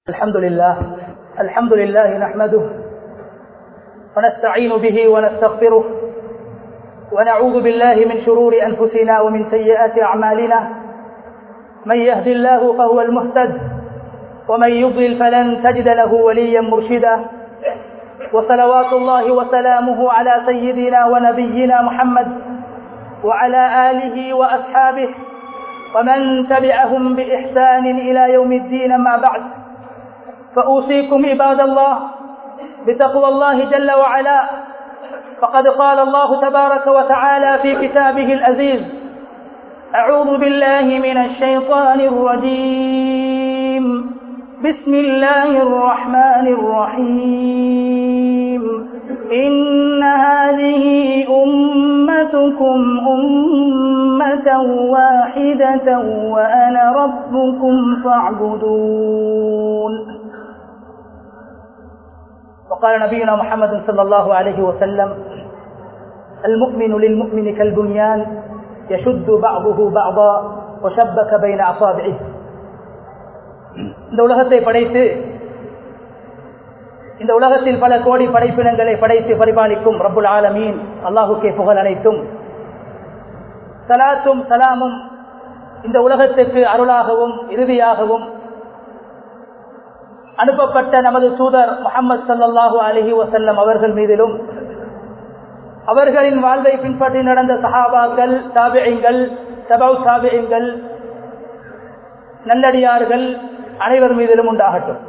الحمد لله الحمد لله نحمده ونستعين به ونستغفره ونعوذ بالله من شرور أنفسنا ومن سيئات أعمالنا من يهد الله فهو المهتد ومن يضلل فلن تجد له وليا مرشدا وصلوات الله وسلامه على سيدنا ونبينا محمد وعلى آله وأصحابه ومن تبعهم بإحسان إلى يوم الدين ما بعد فأوصيكم عباد الله بتقوى الله جل وعلا فقد قال الله تبارك وتعالى في كتابه العزيز أعوذ بالله من الشيطان الرجيم بسم الله الرحمن الرحيم إن هذه أمتكم أمة واحدة وأنا ربكم فاعبدون وقال نبينا محمد صلى الله عليه وسلم المؤمن للمؤمن كالبنيان يشد بعضه بعضا وشبك بين أصابعه இந்த உலகத்தை படைத்து இந்த உலகத்தில் பல கோடி படைப்பினங்களை படைத்து பரிபாலிக்கும் ரப்புல் ஆலமீன் அல்லாஹுக்கே புகழ் அனைத்தும் சலாத்தும் சலாமும் இந்த உலகத்துக்கு அருளாகவும் இறுதியாகவும் அனுப்பப்பட்ட நமது தூதர் முகமது சல்லாஹூ அலஹி வசல்லம் அவர்கள் மீதிலும் அவர்களின் வாழ்வை பின்பற்றி நடந்த சஹாபாக்கள் தாபியங்கள் சபவ் தாபியங்கள் நல்லடியார்கள் அனைவர் மீதிலும் உண்டாகட்டும்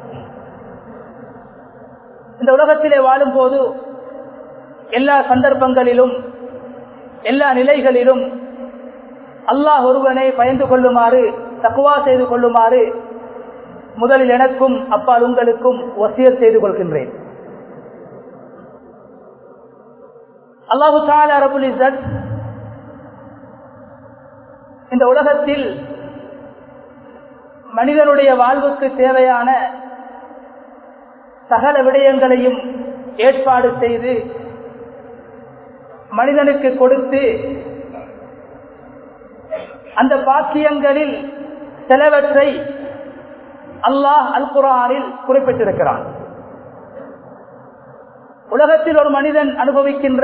இந்த உலகத்திலே வாழும் போது எல்லா சந்தர்ப்பங்களிலும் எல்லா நிலைகளிலும் அல்லாஹ் ஒருவனை பயந்து கொள்ளுமாறு தக்குவா செய்து கொள்ளுமாறு முதலில் எனக்கும் அப்பால் உங்களுக்கும் வசியத் செய்து கொள்கின்றேன் அல்லாஹு தால் அரபுல் இசத் இந்த உலகத்தில் மனிதனுடைய வாழ்வுக்கு தேவையான சகல விடயங்களையும் ஏற்பாடு செய்து மனிதனுக்கு கொடுத்து அந்த பாக்கியங்களில் சிலவற்றை அல்லாஹ் அல் குரானில் குறிப்பிட்டிருக்கிறான் உலகத்தில் ஒரு மனிதன் அனுபவிக்கின்ற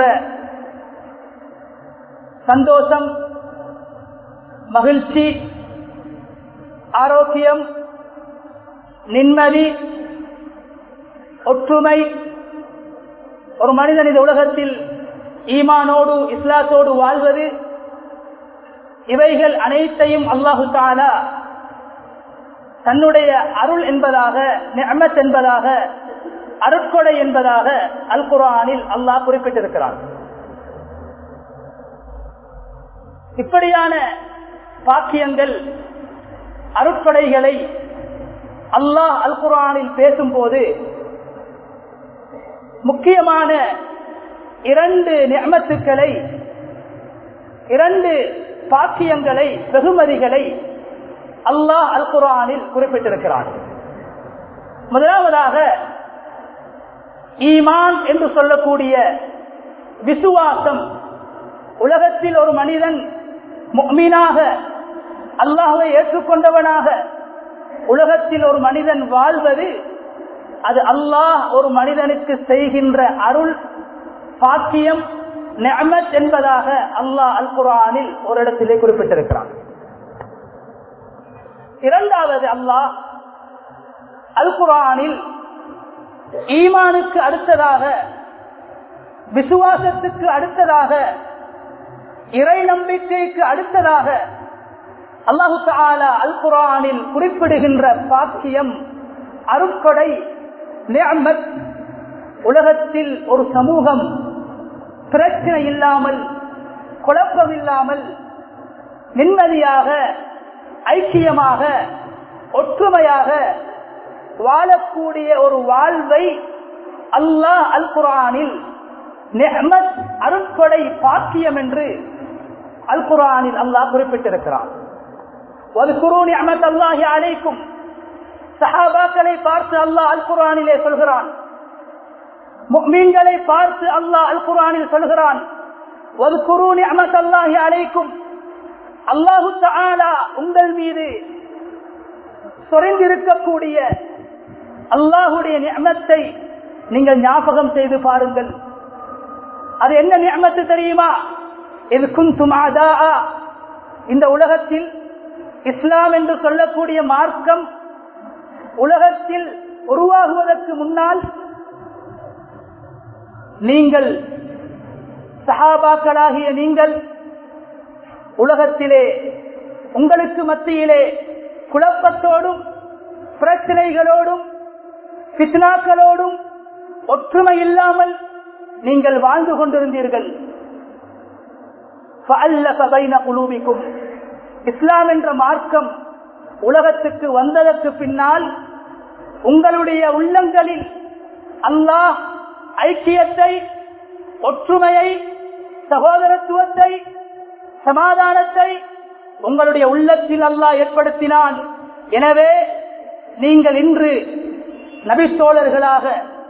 சந்தோஷம் மகிழ்ச்சி ஆரோக்கியம் நிம்மதி ஒற்றுமை ஒரு மனிதன் இந்த உலகத்தில் ஈமானோடு இஸ்லாத்தோடு வாழ்வது இவைகள் அனைத்தையும் அல்லாஹு தாலா தன்னுடைய அருள் என்பதாக நியமத் என்பதாக அருட்கொடை என்பதாக அல் குரானில் அல்லாஹ் குறிப்பிட்டிருக்கிறான் இப்படியான பாக்கியங்கள் அருட்கொடைகளை அல்லாஹ் அல் குரானில் பேசும்போது முக்கியமான இரண்டு நியமத்துக்களை இரண்டு பாக்கியங்களை வெகுமதிகளை அல்லாஹ் அல் குரானில் குறிப்பிட்டிருக்கிறான் முதலாவதாக ஈமான் என்று சொல்லக்கூடிய விசுவாசம் உலகத்தில் ஒரு மனிதன் மீனாக அல்லாஹை ஏற்றுக்கொண்டவனாக உலகத்தில் ஒரு மனிதன் வாழ்வது அது அல்லாஹ் ஒரு மனிதனுக்கு செய்கின்ற அருள் பாக்கியம் நெமத் என்பதாக அல்லாஹ் அல் குரானில் ஒரு இடத்திலே குறிப்பிட்டிருக்கிறான் இரண்டாவது அல்லாஹ் அல் குரானில் ஈமானுக்கு அடுத்ததாக விசுவாசத்துக்கு அடுத்ததாக இறை நம்பிக்கைக்கு அடுத்ததாக அல்லாஹு தாலா அல் குரானில் குறிப்பிடுகின்ற பாக்கியம் அருட்கொடை நியமத் உலகத்தில் ஒரு சமூகம் பிரச்சனை இல்லாமல் குழப்பம் இல்லாமல் நிம்மதியாக ஐக்கியமாக ஒற்றுமையாக வாழக்கூடிய ஒரு வாழ்வை அல்லாஹ் அல் குரானில் நெஹமத் அருட்கொடை பாக்கியம் என்று அல் குரானில் அல்லாஹ் குறிப்பிட்டிருக்கிறான் ஒரு குரு நியமத் அல்லாஹி அழைக்கும் சஹாபாக்களை பார்த்து அல்லாஹ் அல் குரானிலே சொல்கிறான் மீன்களை பார்த்து அல்லாஹ் அல் குரானில் சொல்கிறான் ஒரு குரு நியமத் அல்லாஹி அழைக்கும் அல்லாஹு தாலா உங்கள் மீது சொரிந்திருக்கக்கூடிய அல்லாஹுடைய நியமத்தை நீங்கள் ஞாபகம் செய்து பாருங்கள் அது என்ன நியமத்து தெரியுமா இது குந்தும் இந்த உலகத்தில் இஸ்லாம் என்று சொல்லக்கூடிய மார்க்கம் உலகத்தில் உருவாகுவதற்கு முன்னால் நீங்கள் சஹாபாக்களாகிய நீங்கள் உலகத்திலே உங்களுக்கு மத்தியிலே குழப்பத்தோடும் பிரச்சனைகளோடும் பித்னாக்களோடும் ஒற்றுமை இல்லாமல் நீங்கள் வாழ்ந்து கொண்டிருந்தீர்கள் குழுவிக்கும் இஸ்லாம் என்ற மார்க்கம் உலகத்துக்கு வந்ததற்கு பின்னால் உங்களுடைய உள்ளங்களில் அல்லாஹ் ஐக்கியத்தை ஒற்றுமையை சகோதரத்துவத்தை சமாதானத்தை உங்களுடைய உள்ளத்தில் அல்லாஹ் ஏற்படுத்தினான் எனவே நீங்கள் இன்று நபித்தோழர்களாக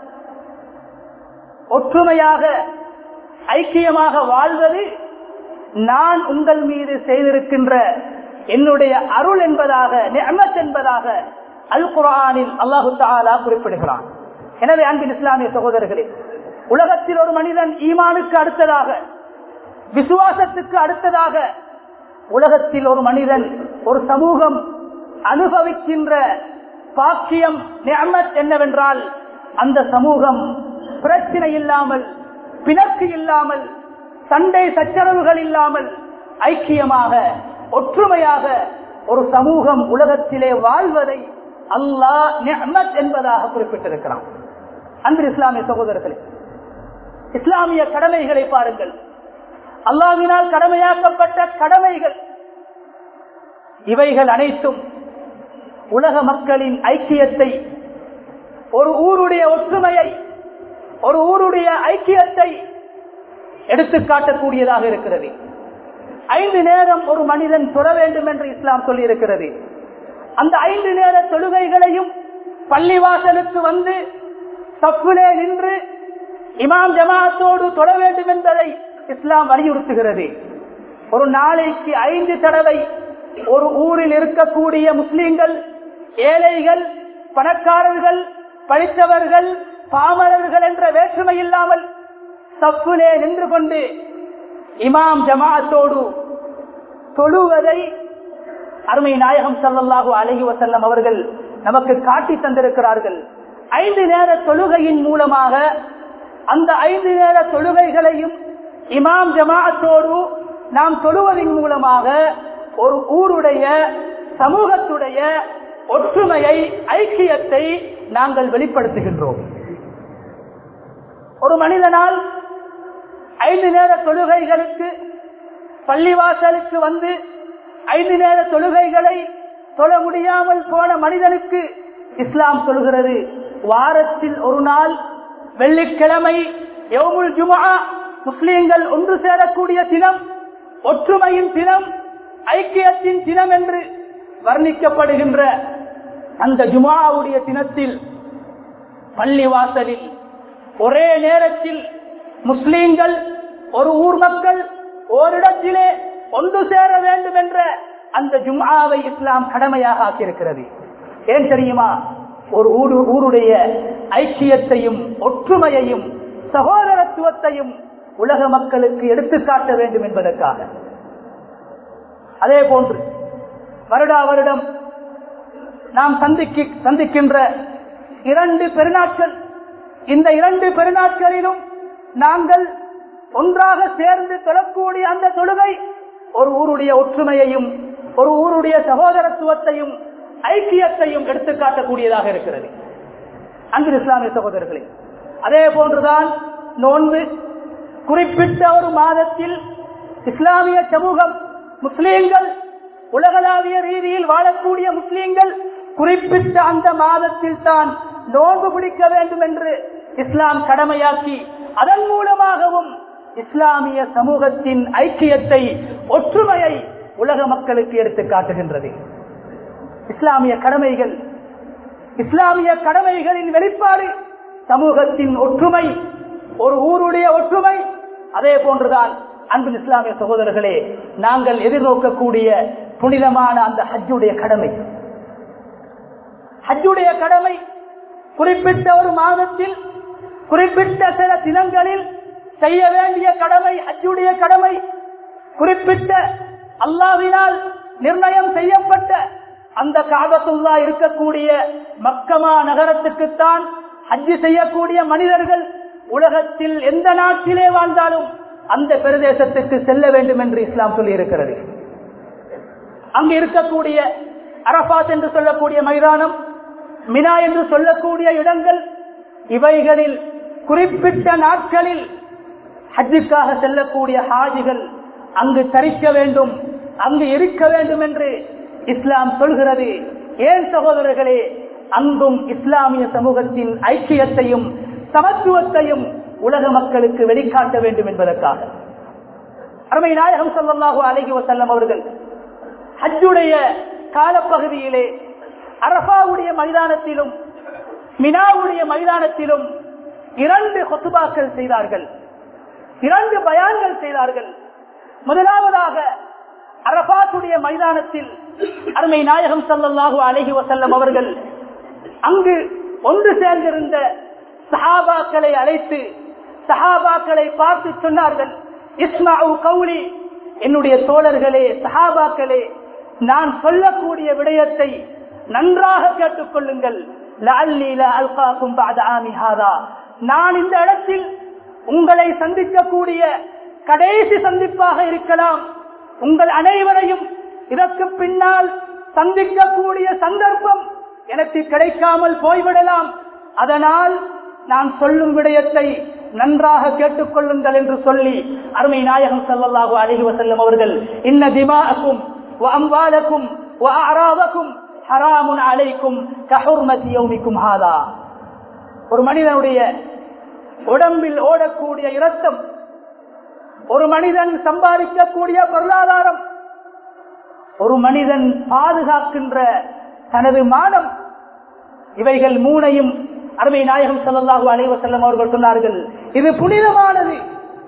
ஒற்றுமையாக ஐக்கியமாக வாழ்வது நான் உங்கள் மீது செய்திருக்கின்ற என்னுடைய அருள் என்பதாக நியமத் என்பதாக அல் குரானில் அல்லாஹு தாலா குறிப்பிடுகிறான் எனவே அன்பின் இஸ்லாமிய சகோதரர்களே உலகத்தில் ஒரு மனிதன் ஈமானுக்கு அடுத்ததாக விசுவாசத்துக்கு அடுத்ததாக உலகத்தில் ஒரு மனிதன் ஒரு சமூகம் அனுபவிக்கின்ற பாக்கியம் நியமத் என்னவென்றால் அந்த சமூகம் பிரச்சனை இல்லாமல் பிணக்கு இல்லாமல் சண்டை சச்சரவுகள் இல்லாமல் ஐக்கியமாக ஒற்றுமையாக ஒரு சமூகம் உலகத்திலே வாழ்வதை அல்லாஹ் நியமத் என்பதாக குறிப்பிட்டிருக்கிறான் அன்று இஸ்லாமிய சகோதரர்களே இஸ்லாமிய கடமைகளை பாருங்கள் அல்லாவினால் கடமையாக்கப்பட்ட கடமைகள் இவைகள் அனைத்தும் உலக மக்களின் ஐக்கியத்தை ஒரு ஊருடைய ஒற்றுமையை ஒரு ஊருடைய ஐக்கியத்தை எடுத்து காட்டக்கூடியதாக இருக்கிறது ஐந்து நேரம் ஒரு மனிதன் தொழ வேண்டும் என்று இஸ்லாம் சொல்லி இருக்கிறது அந்த ஐந்து நேர தொழுகைகளையும் பள்ளிவாசலுக்கு வந்து சப்புலே நின்று இமாம் ஜமாத்தோடு தொழ வேண்டும் என்பதை இஸ்லாம் வலியுறுத்துகிறது ஒரு நாளைக்கு ஐந்து தடவை ஒரு ஊரில் இருக்கக்கூடிய முஸ்லிம்கள் ஏழைகள் பணக்காரர்கள் படித்தவர்கள் பாமரர்கள் என்ற வேற்றுமை இல்லாமல் சப்புலே நின்று கொண்டு இமாம் ஜமாத்தோடு தொழுவதை அருமை நாயகம் சல்லல்லாஹு அலஹி வசல்லம் அவர்கள் நமக்கு காட்டி தந்திருக்கிறார்கள் ஐந்து நேர தொழுகையின் மூலமாக அந்த ஐந்து நேர தொழுகைகளையும் இமாம் ஜமாத்தோடு நாம் தொழுவதன் மூலமாக ஒரு ஊருடைய சமூகத்துடைய ஒற்றுமையை ஐக்கியத்தை நாங்கள் வெளிப்படுத்துகின்றோம் ஒரு மனிதனால் ஐந்து நேர தொழுகைகளுக்கு பள்ளிவாசலுக்கு வந்து ஐந்து நேர தொழுகைகளை தொழ முடியாமல் போன மனிதனுக்கு இஸ்லாம் சொல்கிறது வாரத்தில் ஒரு நாள் வெள்ளிக்கிழமை யவுமுல் ஜுமா முஸ்லீம்கள் ஒன்று சேரக்கூடிய தினம் ஒற்றுமையின் தினம் ஐக்கியத்தின் தினம் என்று வர்ணிக்கப்படுகின்ற அந்த ஜுமாவுடைய தினத்தில் பள்ளிவாசலில் ஒரே நேரத்தில் முஸ்லீம்கள் ஒரு ஊர் மக்கள் ஓரிடத்திலே ஒன்று சேர வேண்டும் என்ற அந்த ஜும்ஆவை இஸ்லாம் கடமையாக ஆக்கியிருக்கிறது ஏன் தெரியுமா ஒரு ஊரு ஊருடைய ஐக்கியத்தையும் ஒற்றுமையையும் சகோதரத்துவத்தையும் உலக மக்களுக்கு எடுத்துக்காட்ட வேண்டும் என்பதற்காக அதே போன்று வருடா வருடம் நாம் சந்திக்க சந்திக்கின்ற இரண்டு பெருநாட்கள் இந்த இரண்டு பெருநாட்களிலும் நாங்கள் ஒன்றாக சேர்ந்து தொழக்கூடிய அந்த தொழுகை ஒரு ஊருடைய ஒற்றுமையையும் ஒரு ஊருடைய சகோதரத்துவத்தையும் ஐக்கியத்தையும் எடுத்துக்காட்டக்கூடியதாக இருக்கிறது அங்கு இஸ்லாமிய சகோதரர்களே அதே போன்றுதான் நோன்பு குறிப்பிட்ட ஒரு மாதத்தில் இஸ்லாமிய சமூகம் முஸ்லீம்கள் உலகளாவிய ரீதியில் வாழக்கூடிய முஸ்லீம்கள் குறிப்பிட்ட அந்த மாதத்தில் தான் நோன்பு பிடிக்க வேண்டும் என்று இஸ்லாம் கடமையாக்கி அதன் மூலமாகவும் இஸ்லாமிய சமூகத்தின் ஐக்கியத்தை ஒற்றுமையை உலக மக்களுக்கு எடுத்து காட்டுகின்றது இஸ்லாமிய கடமைகள் இஸ்லாமிய கடமைகளின் வெளிப்பாடு சமூகத்தின் ஒற்றுமை ஒரு ஊருடைய ஒற்றுமை அதே போன்றுதான் அன்பின் இஸ்லாமிய சகோதரர்களே நாங்கள் எதிர்நோக்கக்கூடிய புனிதமான அந்த ஹஜ்ஜுடைய கடமை ஹஜ்ஜுடைய கடமை குறிப்பிட்ட ஒரு மாதத்தில் குறிப்பிட்ட சில தினங்களில் செய்ய வேண்டிய கடமை அச்சுடைய கடமை குறிப்பிட்ட அல்லாவினால் நிர்ணயம் செய்யப்பட்ட அந்த காபத்துல்லா இருக்கக்கூடிய மக்கமா நகரத்துக்குத்தான் ஹஜ்ஜு செய்யக்கூடிய மனிதர்கள் உலகத்தில் எந்த நாட்டிலே வாழ்ந்தாலும் அந்த பிரதேசத்துக்கு செல்ல வேண்டும் என்று இஸ்லாம் சொல்லி இருக்கிறது அங்கு இருக்கக்கூடிய அரபாத் என்று சொல்லக்கூடிய மைதானம் மினா என்று சொல்லக்கூடிய இடங்கள் இவைகளில் குறிப்பிட்ட நாட்களில் ஹஜ்ஜுக்காக செல்லக்கூடிய ஹாஜிகள் அங்கு தரிக்க வேண்டும் அங்கு இருக்க வேண்டும் என்று இஸ்லாம் சொல்கிறது ஏன் சகோதரர்களே அங்கும் இஸ்லாமிய சமூகத்தின் ஐக்கியத்தையும் சமத்துவத்தையும் உலக மக்களுக்கு வெளிக்காட்ட வேண்டும் என்பதற்காக அருமை நாயகம் சல்லாஹூ அலஹி வசல்லம் அவர்கள் ஹஜ்ஜுடைய காலப்பகுதியிலே அரபாவுடைய மைதானத்திலும் மினாவுடைய மைதானத்திலும் இரண்டு கொத்துபாக்கள் செய்தார்கள் இரண்டு பயான்கள் செய்தார்கள் முதலாவதாக அரபாத்துடைய மைதானத்தில் அருமை நாயகம் சல்லல்லாஹு அலஹி வசல்லம் அவர்கள் அங்கு ஒன்று சேர்ந்திருந்த சஹாபாக்களை அழைத்து சஹாபாக்களை பார்த்து சொன்னார்கள் இஸ்மாவு கவுலி என்னுடைய தோழர்களே சஹாபாக்களே நான் சொல்லக்கூடிய விடயத்தை நன்றாக கேட்டுக்கொள்ளுங்கள் நான் இந்த இடத்தில் உங்களை சந்திக்கக்கூடிய கடைசி சந்திப்பாக இருக்கலாம் உங்கள் அனைவரையும் இதற்கு பின்னால் சந்திக்கக்கூடிய சந்தர்ப்பம் எனக்கு கிடைக்காமல் போய்விடலாம் அதனால் நான் சொல்லும் விடயத்தை நன்றாக கேட்டுக்கொள்ளுங்கள் என்று சொல்லி அருமை நாயகம் சல்லாஹூ அலஹி வசல்லம் அவர்கள் இன்ன திமாக்கும் அம்பாலக்கும் அராவக்கும் ஹராமுன் அலைக்கும் கஹுர்மதி யௌமிக்கும் ஹாதா ஒரு மனிதனுடைய உடம்பில் ஓடக்கூடிய இரத்தம் ஒரு மனிதன் சம்பாதிக்கக்கூடிய பொருளாதாரம் ஒரு மனிதன் பாதுகாக்கின்ற தனது மானம் இவைகள் மூனையும் அருமை நாயகம் சல்லாஹூ அலைவ செல்லம் அவர்கள் சொன்னார்கள் இது புனிதமானது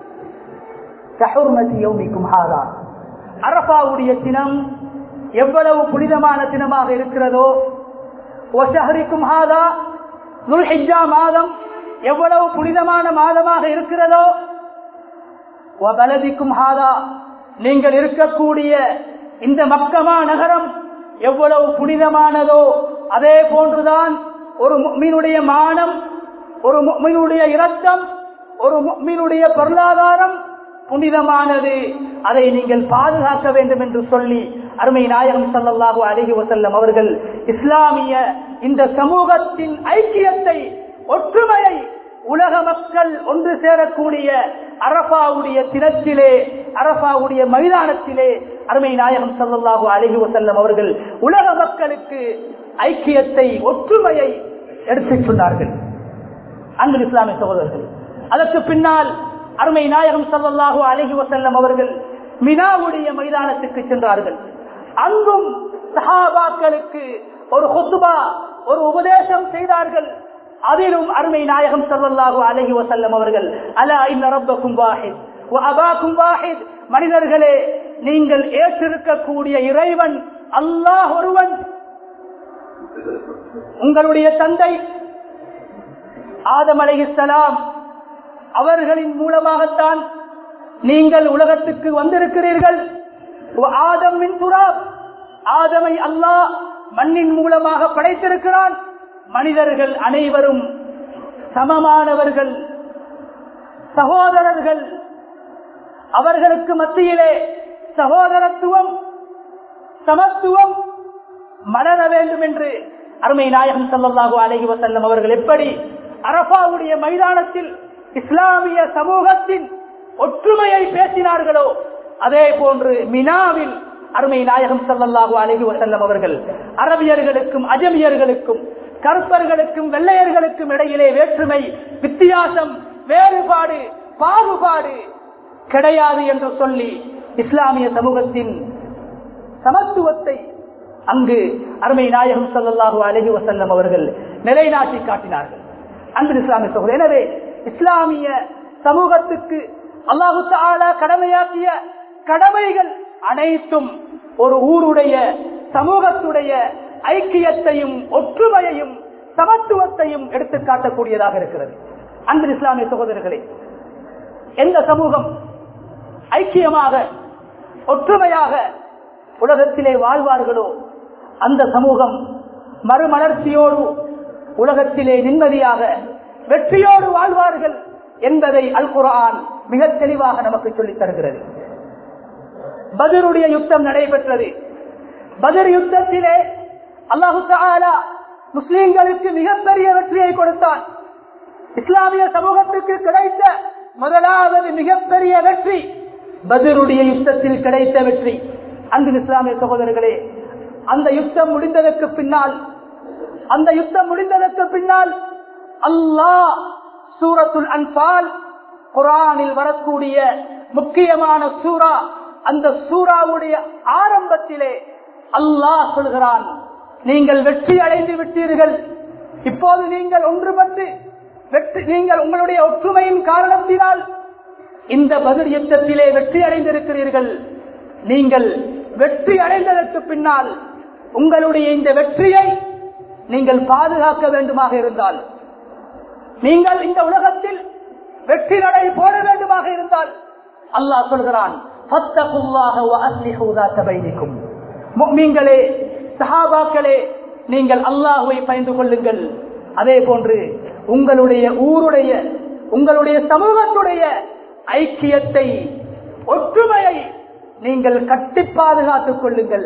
அரபாவுடைய தினம் எவ்வளவு புனிதமான தினமாக இருக்கிறதோ ஒசஹரிக்கும் ஹாதா துல்ஹிஜா மாதம் எவ்வளவு புனிதமான மாதமாக இருக்கிறதோ வலதிக்கும் ஹாதா நீங்கள் இருக்கக்கூடிய இந்த மக்கமா நகரம் எவ்வளவு புனிதமானதோ அதே போன்றுதான் ஒரு மீனுடைய மானம் ஒரு மீனுடைய இரத்தம் ஒரு மீனுடைய பொருளாதாரம் புனிதமானது அதை நீங்கள் பாதுகாக்க வேண்டும் என்று சொல்லி அருமை நாயகம் சல்லல்லாஹு அலஹி வசல்லம் அவர்கள் இஸ்லாமிய இந்த சமூகத்தின் ஐக்கியத்தை ஒற்றுமையை உலக மக்கள் ஒன்று சேரக்கூடிய அரபாவுடைய தினத்திலே அரபாவுடைய மைதானத்திலே அருமை நாயகம் சல்லல்லாஹு அலஹி வசல்லம் அவர்கள் உலக மக்களுக்கு ஐக்கியத்தை ஒற்றுமையை எடுத்துச் சொன்னார்கள் அன்பு இஸ்லாமிய சகோதரர்கள் அதற்கு பின்னால் அருமை நாயகம் சல்லல்லாஹு அலஹி வசல்லம் அவர்கள் மினாவுடைய மைதானத்துக்கு சென்றார்கள் அங்கும் சஹாபாக்களுக்கு ஒரு ஹொத்துபா ஒரு உபதேசம் செய்தார்கள் அதிலும் அருமை நாயகம் சல்லல்லாஹு அலஹி வசல்லம் அவர்கள் அலா இந்த ரப்பக்கும் வாஹித் அபாக்கும் வாஹித் மனிதர்களே நீங்கள் ஏற்றிருக்கக்கூடிய இறைவன் அல்லாஹ் ஒருவன் உங்களுடைய தந்தை ஆதம் அலைஹிஸ்ஸலாம் அவர்களின் மூலமாகத்தான் நீங்கள் உலகத்துக்கு வந்திருக்கிறீர்கள் ஆதம் மின் துராப் ஆதமை அல்லாஹ் மண்ணின் மூலமாக படைத்திருக்கிறான் மனிதர்கள் அனைவரும் சமமானவர்கள் சகோதரர்கள் அவர்களுக்கு மத்தியிலே சகோதரத்துவம் சமத்துவம் மலர வேண்டும் என்று அருமை நாயகம் சல்லல்லாஹு அலஹி வசல்லம் அவர்கள் எப்படி அரபாவுடைய மைதானத்தில் இஸ்லாமிய சமூகத்தின் ஒற்றுமையை பேசினார்களோ அதே போன்று மினாவில் அருமை நாயகம் சல்லல்லாஹு அலஹி வசல்லம் அவர்கள் அரபியர்களுக்கும் அஜமியர்களுக்கும் கருப்பர்களுக்கும் வெள்ளையர்களுக்கும் இடையிலே வேற்றுமை வித்தியாசம் வேறுபாடு பாகுபாடு கிடையாது என்று சொல்லி இஸ்லாமிய சமூகத்தின் சமத்துவத்தை அங்கு அருமை நாயகம் சல்லாஹூ அலஹி வசல்லம் அவர்கள் நிலைநாட்டி காட்டினார்கள் அன்பு இஸ்லாமிய சகோதரர் எனவே இஸ்லாமிய சமூகத்துக்கு அல்லாஹு தாலா கடமையாக்கிய கடமைகள் அனைத்தும் ஒரு ஊருடைய சமூகத்துடைய ஐக்கியத்தையும் ஒற்றுமையையும் சமத்துவத்தையும் எடுத்து காட்டக்கூடியதாக இருக்கிறது அன்பு இஸ்லாமிய சகோதரர்களே எந்த சமூகம் ஐக்கியமாக ஒற்றுமையாக உலகத்திலே வாழ்வார்களோ அந்த சமூகம் மறுமலர்ச்சியோடு உலகத்திலே நிம்மதியாக வெற்றியோடு வாழ்வார்கள் என்பதை அல் குரான் மிக தெளிவாக நமக்கு சொல்லித் தருகிறது பதருடைய யுத்தம் நடைபெற்றது பதர் யுத்தத்திலே அல்லாஹு தாலா முஸ்லிம்களுக்கு மிகப்பெரிய வெற்றியை கொடுத்தான் இஸ்லாமிய சமூகத்துக்கு கிடைத்த முதலாவது மிகப்பெரிய வெற்றி பதருடைய யுத்தத்தில் கிடைத்த வெற்றி அன்பு இஸ்லாமிய சகோதரர்களே அந்த யுத்தம் முடிந்ததற்கு பின்னால் அந்த யுத்தம் முடிந்ததற்கு பின்னால் அல்லாஹ் சூரத்துல் அன்பால் குரானில் வரக்கூடிய முக்கியமான சூரா அந்த சூறாவுடைய ஆரம்பத்திலே அல்லாஹ் சொல்கிறான் நீங்கள் வெற்றி அடைந்து விட்டீர்கள் இப்போது நீங்கள் ஒன்றுபட்டு வெற்றி நீங்கள் உங்களுடைய ஒற்றுமையின் காரணத்தினால் இந்த பதில் யுத்தத்திலே வெற்றி அடைந்திருக்கிறீர்கள் நீங்கள் வெற்றி அடைந்ததற்கு பின்னால் உங்களுடைய இந்த வெற்றியை நீங்கள் பாதுகாக்க வேண்டுமாக இருந்தால் நீங்கள் இந்த உலகத்தில் வெற்றி நடை போட வேண்டுமாக இருந்தால் அல்லாஹ் சொல்கிறான் நீங்களே சஹாபாக்களே நீங்கள் அல்லாஹுவை பயந்து கொள்ளுங்கள் அதே போன்று உங்களுடைய ஊருடைய உங்களுடைய சமூகத்துடைய ஐக்கியத்தை ஒற்றுமையை நீங்கள் கட்டி பாதுகாத்துக் கொள்ளுங்கள்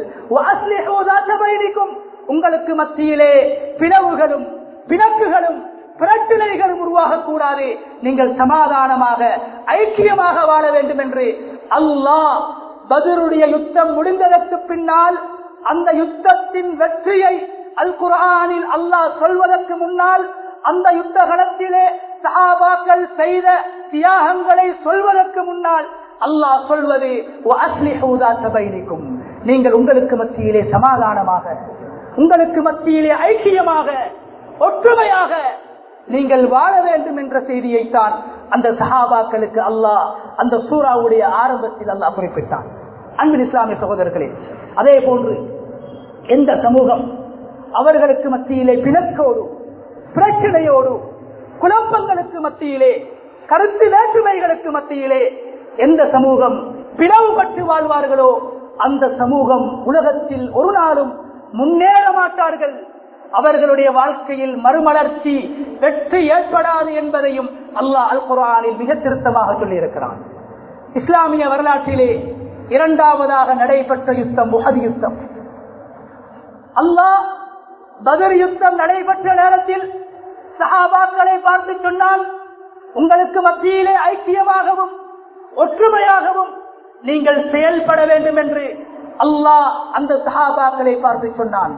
உங்களுக்கு மத்தியிலே பிளவுகளும் பிணக்குகளும் பிரச்சனைகளும் உருவாகக்கூடாது நீங்கள் சமாதானமாக ஐக்கியமாக வாழ வேண்டும் என்று அல்லாஹ் பதிலுடைய யுத்தம் முடிந்ததற்கு பின்னால் அந்த யுத்தத்தின் வெற்றியை அல் குரானில் அல்லாஹ் சொல்வதற்கு முன்னால் அந்த யுத்த களத்திலே சஹாபாக்கள் செய்த தியாகங்களை சொல்வதற்கு முன்னால் அல்லாஹ் சொல்வது சபைனிக்கும் நீங்கள் உங்களுக்கு மத்தியிலே சமாதானமாக உங்களுக்கு மத்தியிலே ஐக்கியமாக ஒற்றுமையாக நீங்கள் வாழ வேண்டும் என்ற செய்தியைத்தான் அந்த சஹாபாக்களுக்கு அல்லாஹ் அந்த சூறாவுடைய ஆரம்பத்தில் அல்லாஹ் குறிப்பிட்டான் அன்பின் இஸ்லாமிய சகோதரர்களே அதே போன்று எந்த சமூகம் அவர்களுக்கு மத்தியிலே பிணக்கோடு பிரச்சனையோடு குழப்பங்களுக்கு மத்தியிலே கருத்து வேற்றுமைகளுக்கு மத்தியிலே எந்த சமூகம் பிளவுபட்டு வாழ்வார்களோ அந்த சமூகம் உலகத்தில் ஒரு நாளும் முன்னேற மாட்டார்கள் அவர்களுடைய வாழ்க்கையில் மறுமலர்ச்சி வெற்றி ஏற்படாது என்பதையும் அல்லாஹ் அல் குரானில் மிக திருத்தமாக சொல்லியிருக்கிறான் இஸ்லாமிய வரலாற்றிலே இரண்டாவதாக நடைபெற்ற யுத்தம் முகதி யுத்தம் அல்லாஹ் பதர் யுத்தம் நடைபெற்ற நேரத்தில் சஹாபாக்களை பார்த்து சொன்னான் உங்களுக்கு மத்தியிலே ஐக்கியமாகவும் ஒற்றுமையாகவும் நீங்கள் செயல்பட வேண்டும் என்று அல்லாஹ் அந்த சஹாபாக்களை பார்த்து சொன்னான்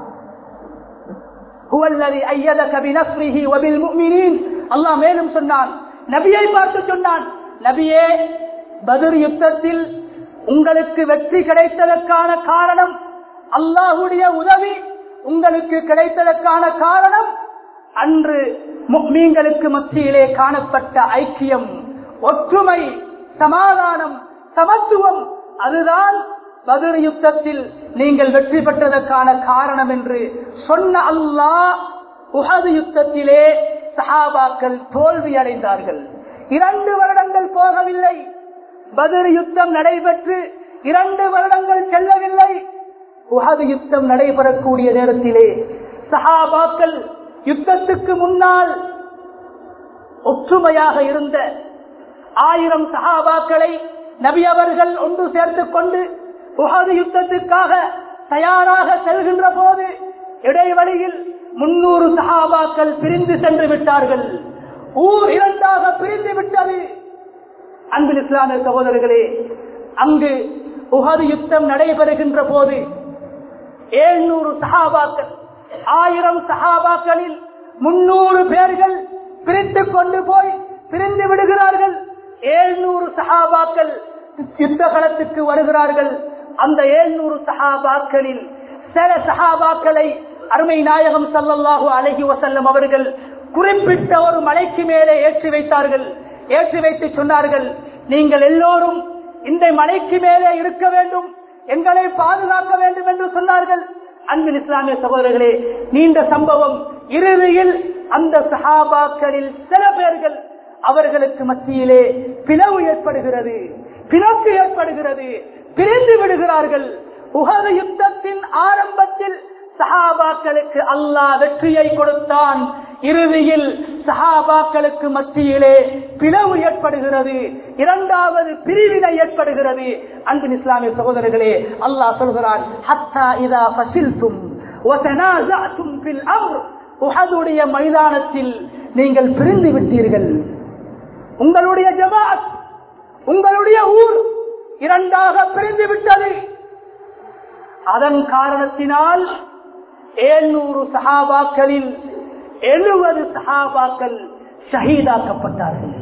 அல்லாஹ் மேலும் சொன்னான் நபியை பார்த்து சொன்னான் நபியே பதிர் யுத்தத்தில் உங்களுக்கு வெற்றி கிடைத்ததற்கான காரணம் அல்லாஹுடைய உதவி உங்களுக்கு கிடைத்ததற்கான காரணம் அன்று மீன்களுக்கு மத்தியிலே காணப்பட்ட ஐக்கியம் ஒற்றுமை சமாதானம் சமத்துவம் அதுதான் பதிர் யுத்தத்தில் நீங்கள் வெற்றி பெற்றதற்கான காரணம் என்று சொன்ன அல்லாஹ் உகது யுத்தத்திலே சஹாபாக்கள் தோல்வி அடைந்தார்கள் இரண்டு வருடங்கள் போகவில்லை பதிர் யுத்தம் நடைபெற்று இரண்டு வருடங்கள் செல்லவில்லை உகது யுத்தம் நடைபெறக்கூடிய நேரத்திலே சஹாபாக்கள் யுத்தத்துக்கு முன்னால் ஒற்றுமையாக இருந்த ஆயிரம் சஹாபாக்களை நபி அவர்கள் ஒன்று சேர்த்துக் கொண்டு உகது யுத்தத்துக்காக தயாராக செல்கின்ற போது இடைவெளியில் முன்னூறு சஹாபாக்கள் பிரிந்து சென்று விட்டார்கள் ஊர் இரண்டாக பிரிந்து விட்டது அன்பில் இஸ்லாமிய சகோதரர்களே அங்கு உகது யுத்தம் நடைபெறுகின்ற போது ஏழ்நூறு சஹாபாக்கள் ஆயிரம் சஹாபாக்களில் முன்னூறு பேர்கள் பிரித்துக் கொண்டு போய் பிரிந்து விடுகிறார்கள் ஏழ்நூறு சஹாபாக்கள் யுத்த களத்துக்கு வருகிறார்கள் அந்த ஏழ்நூறு சஹாபாக்களில் சில சஹாபாக்களை அருமை நாயகம் சல்லல்லாஹு அலஹி வசல்லம் அவர்கள் குறிப்பிட்ட ஒரு மலைக்கு மேலே ஏற்றி வைத்தார்கள் ஏற்றி வைத்து சொன்னார்கள் நீங்கள் எல்லோரும் இந்த மலைக்கு மேலே இருக்க வேண்டும் எங்களை பாதுகாக்க வேண்டும் என்று சொன்னார்கள் அன்பின் இஸ்லாமிய சகோதரர்களே நீண்ட சம்பவம் இறுதியில் அந்த சஹாபாக்களில் சில பேர்கள் அவர்களுக்கு மத்தியிலே பிளவு ஏற்படுகிறது பிணக்கு ஏற்படுகிறது பிரிந்து விடுகிறார்கள் உகத யுத்தத்தின் ஆரம்பத்தில் சஹாபாக்களுக்கு அல்லாஹ் வெற்றியை கொடுத்தான் இறுதியில் சஹாபாக்களுக்கு மத்தியிலே பிளவு ஏற்படுகிறது இரண்டாவது பிரிவினை ஏற்படுகிறது அன்பின் இஸ்லாமிய சகோதரர்களே அல்லாஹ் சொல்கிறான் ஹத்தா இதா ஃபசில்தும் وتنازعتم في الامر உஹதுடைய மைதானத்தில் நீங்கள் பிரிந்து விட்டீர்கள் உங்களுடைய ஜமாத் உங்களுடைய ஊர் இரண்டாக பிரிந்து விட்டது அதன் காரணத்தினால் ஏழ்நூறு சஹாபாக்களில் எழுபது சஹாபாக்கள் ஷஹீதாக்கப்பட்டார்கள்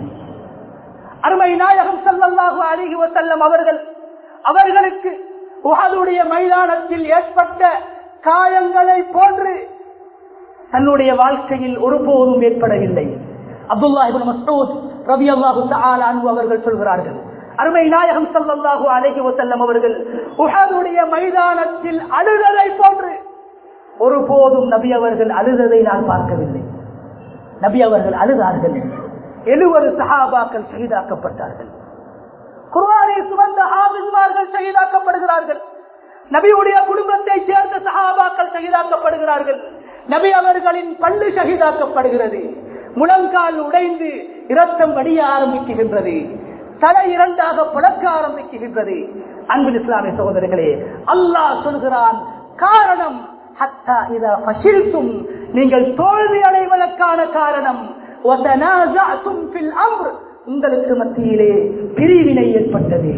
அருமை நாயகம் ஸல்லல்லாஹு அலைஹி வஸல்லம் அவர்கள் அவர்களுக்கு உஹதுடைய மைதானத்தில் ஏற்பட்ட காயங்களை போன்று தன்னுடைய வாழ்க்கையில் ஒருபோதும் ஏற்படவில்லை அப்துல்லா இப்னு மஸ்ஊத் ரலியல்லாஹு தஆலா அன்ஹு அவர்கள் சொல்கிறார்கள் அருமை நாயகம் ஸல்லல்லாஹு அலைஹி வஸல்லம் அவர்கள் உஹதுடைய மைதானத்தில் அழுததை போன்று ஒருபோதும் நபி அவர்கள் அழுததை நான் பார்க்கவில்லை நபி அவர்கள் அழுதார்கள் எழுபது சஹாபாக்கள் ஷஹீதாக்கப்பட்டார்கள் குர்ஆனை சுமந்த ஹாபிஸ்மார்கள் ஷஹீதாக்கப்படுகிறார்கள் நபியுடைய குடும்பத்தை சேர்ந்த சஹாபாக்கள் ஷஹீதாக்கப்படுகிறார்கள் நபி அவர்களின் பள்ளு ஷஹீதாக்கப்படுகிறது முழங்கால் உடைந்து இரத்தம் வடிய ஆரம்பிக்குகின்றது தலை இரண்டாக புழக்க ஆரம்பிக்குகின்றது அன்பின் இஸ்லாமிய சகோதரர்களே அல்லாஹ் சொல்கிறான் காரணம் ஹத்தா இதா ஃபஷில்தும் நீங்கள் தோல்வி அடைவதற்கான காரணம் وَتَنَازَعْتُمْ فِي الْأَمْرِ உங்களுக்கு மத்தியிலே பிரிவினை ஏற்பட்டது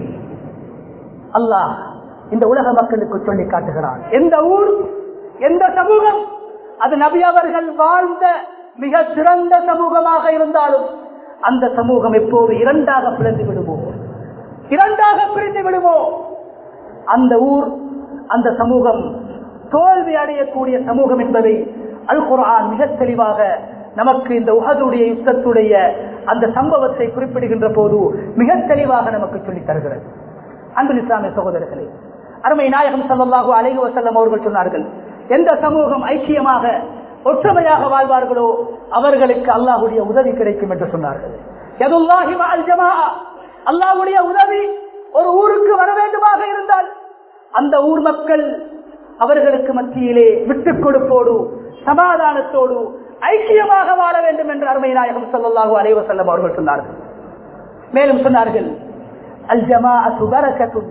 அல்லாஹ் இந்த உலக மக்களுக்கு சொல்லி காட்டுகிறான் எந்த ஊர் எந்த சமூகம் அது நபி அவர்கள் வாழ்ந்த மிக சிறந்த சமூகமாக இருந்தாலும் அந்த சமூகம் எப்போது இரண்டாக பிளந்து விடுமோ இரண்டாக பிரிந்து விடுமோ அந்த ஊர் அந்த சமூகம் தோல்வி அடையக்கூடிய சமூகம் என்பதை அல் குர்ஆன் மிக தெளிவாக நமக்கு இந்த உகதுடைய யுத்தத்துடைய அந்த சம்பவத்தை குறிப்பிடுகின்ற போது மிக தெளிவாக நமக்கு சொல்லித் தருகிறது அன்பு இஸ்லாமிய சகோதரர்களே அருமை நாயகம் ஸல்லல்லாஹு அலைஹி வஸல்லம் அவர்கள் சொன்னார்கள் எந்த சமூகம் ஐக்கியமாக ஒற்றுமையாக வாழ்வார்களோ அவர்களுக்கு அல்லாஹ்வுடைய உதவி கிடைக்கும் என்று சொன்னார்கள் யதுல்லாஹி மஅல் ஜமாஅ அல்லாஹ்வுடைய உதவி ஒரு ஊருக்கு வர வேண்டுமாக இருந்தால் அந்த ஊர் மக்கள் அவர்களுக்கு மத்தியிலே விட்டுக் கொடுப்போடு சமாதானத்தோடு ஐக்கியமாக வாழ வேண்டும் என்று அருமை நாயகம் ஸல்லல்லாஹு அலைஹி வஸல்லம் அவர்கள் சொன்னார்கள் மேலும் சொன்னார்கள் அல் ஜமாஅத்து பரக்கத்துன்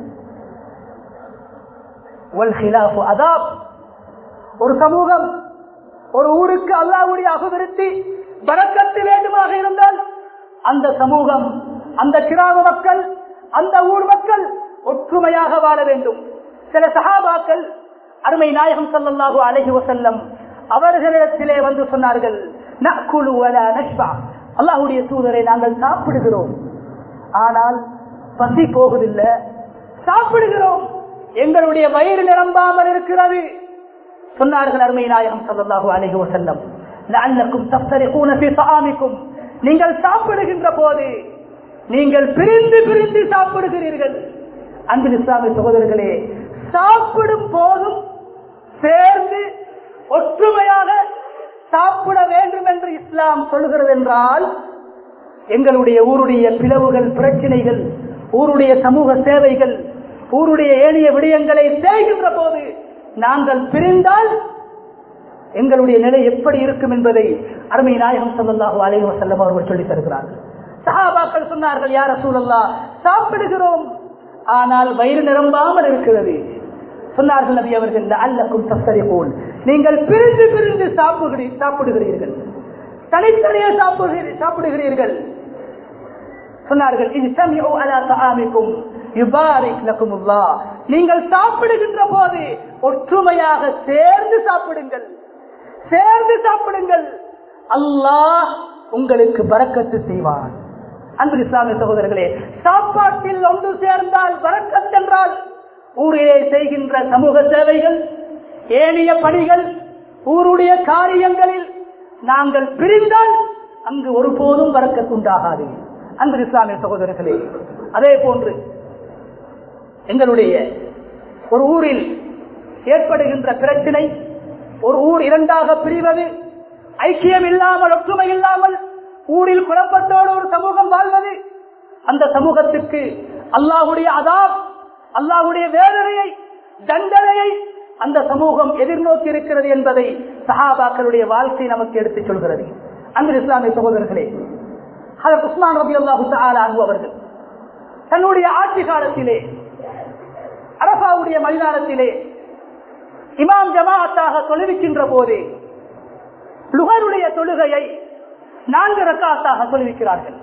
வல் ஹிலாஃபு அதாப் ஒரு சமூகம் ஒரு ஊருக்கு அல்லாஹ்வுடைய அபிவிருத்தி பரக்கத்து வேண்டுமாக இருந்தால் அந்த சமூகம் அந்த கிராம மக்கள் அந்த ஊர் மக்கள் ஒற்றுமையாக வாழ வேண்டும் சில சஹாபாக்கள் அருமை நாயகம் ஸல்லல்லாஹு அலைஹி வஸல்லம் அவர்களிடத்திலே வந்து சொன்னார்கள் நஅகுலு வலா நஷ்பா அல்லாஹ்வுடைய தூதரை நாங்கள் சாப்பிடுகிறோம் ஆனால் பசி போவதில்லை சாப்பிடுகிறோம் எங்களுடைய வயிறு நிரம்பாமல் இருக்கிறது சொன்னார்கள் அருமை நாயகம் ஸல்லல்லாஹு அலைஹி வஸல்லம் லஅல்லக்கும் தஃப்தரிகூன ஃபீ தஆமிக்கும் நீங்கள் சாப்பிடுகின்ற போது நீங்கள் பிரிந்து பிரிந்து சாப்பிடுகிறீர்கள் அன்பின் இஸ்லாமிய சகோதரர்களே சாப்பிடும் போதும் சேர்ந்து ஒற்றுமையாக சாப்பிட வேண்டும் என்று இஸ்லாம் சொல்கிறது என்றால் எங்களுடைய ஊருடைய பிளவுகள் பிரச்சனைகள் ஊருடைய சமூக சேவைகள் ஊருடைய ஏனைய விடயங்களை செய்கின்ற போது நாங்கள் பிரிந்தால் எங்களுடைய நிலை எப்படி இருக்கும் என்பதை அருமை நாயகம் ஸல்லல்லாஹு அலைஹி வஸல்லம் அவர்கள் சொல்லித் தருகிறார்கள் சஹாபாக்கள் சொன்னார்கள் யார் ரசூலல்லாஹ் சாப்பிடுகிறோம் ஆனால் வயிறு நிரம்பாமல் இருக்கிறது சொன்னார்கள் நபி அவர்கள் அல்லக்கும் தஃப்தரிகூன் நீங்கள் பிரிந்து பிரிந்து சாப்பிடுகிறீ சாப்பிடுகிறீர்கள் தனித்தனியே சாப்பிடுகிறீ- சாப்பிடுகிறீர்கள் சொன்னார்கள் இது சமியோ அலா தஆமிக்கும் யுபாரிக் லக்குமுல்லாஹ் நீங்கள் சாப்பிடுகின்ற போது ஒற்றுமையாக சேர்ந்து சாப்பிடுங்கள் சேர்ந்து சாப்பிடுங்கள் அல்லாஹ் உங்களுக்கு பரக்கத்து செய்வான் அன்பு இஸ்லாமிய சகோதரர்களே சாப்பாட்டில் ஒன்று சேர்ந்தால் பரக்கத் என்றால் ஊரிலே செய்கின்ற சமூக சேவைகள் ஏனைய பணிகள் ஊருடைய காரியங்களில் நாங்கள் பிரிந்தால் அங்கு ஒருபோதும் வரக்கத்துண்டாகாது அன்பு இஸ்லாமிய சகோதரர்களே அதே போன்று எங்களுடைய ஒரு ஊரில் ஏற்படுகின்ற பிரச்சனை ஒரு ஊர் இரண்டாக பிரிவது ஐக்கியம் இல்லாமல் ஒற்றுமை இல்லாமல் ஊரில் குழப்பத்தோடு ஒரு சமூகம் வாழ்வது அந்த சமூகத்துக்கு அல்லாஹுடைய அதாப் அல்லாஹுடைய வேதனையை தண்டனையை அந்த சமூகம் எதிர்நோக்கி இருக்கிறது என்பதை சஹாபாக்களுடைய வாழ்க்கை நமக்கு எடுத்துச் சொல்கிறது அன்பு இஸ்லாமிய சகோதரர்களே அதற்கு உஸ்மான் ரபி அல்லாஹு அவர்கள் தன்னுடைய ஆட்சி காலத்திலே அரபாவுடைய மைதானத்திலே இமாம் ஜமாஅத்தாக தொழுவிக்கின்ற போது லுகருடைய தொழுகையை நான்கு ரக்காத்தாக தொழுவிக்கிறார்கள்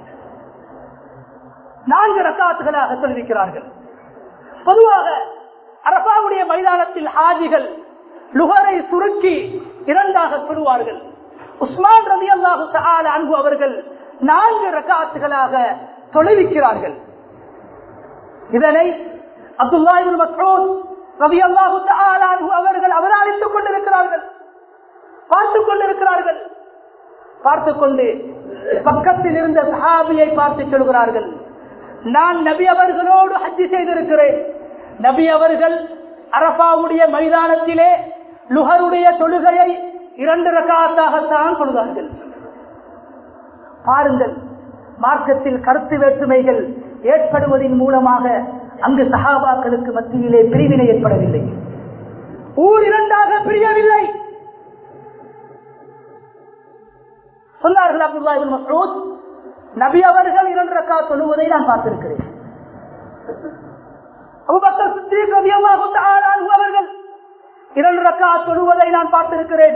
நான்கு ரக்காத்துகளாக தொழுவிக்கிறார்கள் பொதுவாக அரபாவுடைய மைதானத்தில் ஹாஜிகள் லுகரை சுருக்கி இரண்டாக சொல்லுவார்கள் உஸ்மான் ரவி அல்லாஹு அன்பு அவர்கள் நான்கு ரக்காத்துகளாக தொலைவிக்கிறார்கள் இதனை அப்துல்லாஹிபுல் மஸ்ரூத் ரவி அல்லாஹு அன்பு அவர்கள் அவதானித்துக் கொண்டிருக்கிறார்கள் பார்த்துக் கொண்டிருக்கிறார்கள் பார்த்துக் கொண்டு பக்கத்தில் இருந்த சஹாபியை பார்த்து சொல்கிறார்கள் நான் நபி அவர்களோடு ஹஜ்ஜி செய்திருக்கிறேன் நபி அவர்கள் அரபாவுடைய மைதானத்திலே லுகருடைய தொழுகையை இரண்டு ரகாத்தாகத்தான் சொல்கிறார்கள் பாருங்கள் மார்க்கத்தில் கருத்து வேற்றுமைகள் ஏற்படுவதன் மூலமாக அங்கு சகாபாக்களுக்கு மத்தியிலே பிரிவினை ஏற்படவில்லை ஊர் இரண்டாக பிரியவில்லை சொன்னார்கள் அப்துல்லா மசூத் நபி அவர்கள் இரண்டு ரக்கா சொல்லுவதை நான் பார்த்திருக்கிறேன் அவர்கள் இரண்டு ரக்கா தொழுவதை நான் பார்த்திருக்கிறேன்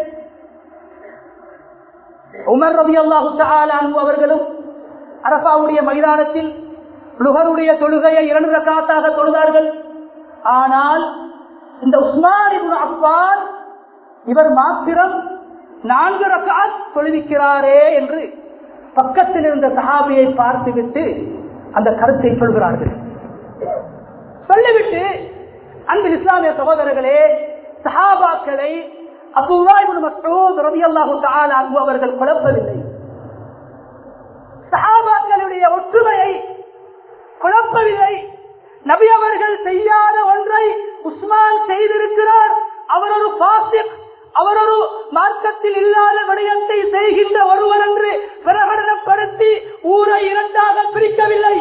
உமர் ரவி அல்லாஹு அவர்களும் அரசாவுடைய மைதானத்தில் லுகருடைய தொழுகையை இரண்டு ரக்காத்தாக தொழுதார்கள் ஆனால் இந்த உஸ்மான் அப்பான் இவர் மாத்திரம் நான்கு ரக்காத் தொழுவிக்கிறாரே என்று பக்கத்தில் இருந்த சஹாபியை பார்த்துவிட்டு அந்த கருத்தை சொல்கிறார்கள் சொல்லிவிட்டு அன்பு இஸ்லாமிய சகோதரர்களே சஹாபாக்களை அவர்கள் குழப்பவில்லை சஹாபாக்களுடைய ஒற்றுமையை குழப்பவில்லை நபி அவர்கள் செய்யாத ஒன்றை உஸ்மான் செய்திருக்கிறார் அவர் ஒரு பாசிக் அவர் ஒரு மார்க்கத்தில் இல்லாத விடயத்தை செய்கின்ற ஒருவர் என்று பிரகடனப்படுத்தி ஊரை இரண்டாக பிரிக்கவில்லை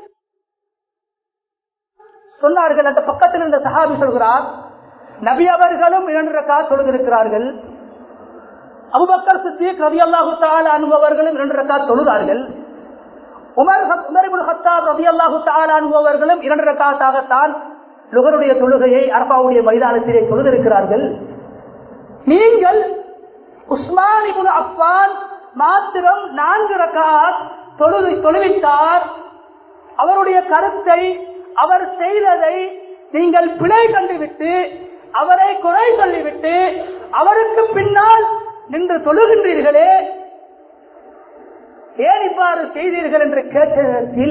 சொன்னார்கள் அந்த பக்கத்தில் இருந்த சஹாபி சொல்கிறார் நபி அவர்களும் இரண்டு ரக்கா தொழுதிருக்கிறார்கள் அபுபக்கர் சித்திக் ரவி அல்லாஹு தாலா அனுபவர்களும் இரண்டு ரக்கா தொழுதார்கள் உமர் உமரிபுல் ஹத்தாப் ரவி அல்லாஹு தாலா அனுபவர்களும் இரண்டு ரக்காத்தாகத்தான் லுகருடைய தொழுகையை அரபாவுடைய மைதானத்திலே தொழுதிருக்கிறார்கள் நீங்கள் உஸ்மானிபுல் அப்பான் மாத்திரம் நான்கு ரக்காத் தொழுது தொழுவித்தார் அவருடைய கருத்தை அவர் செய்ததை நீங்கள் பிழை கண்டுவிட்டு அவரை குறை சொல்லிவிட்டு அவருக்கு பின்னால் நின்று தொழுகின்றீர்களே ஏன் இவ்வாறு செய்தீர்கள் என்று கேட்ட நேரத்தில்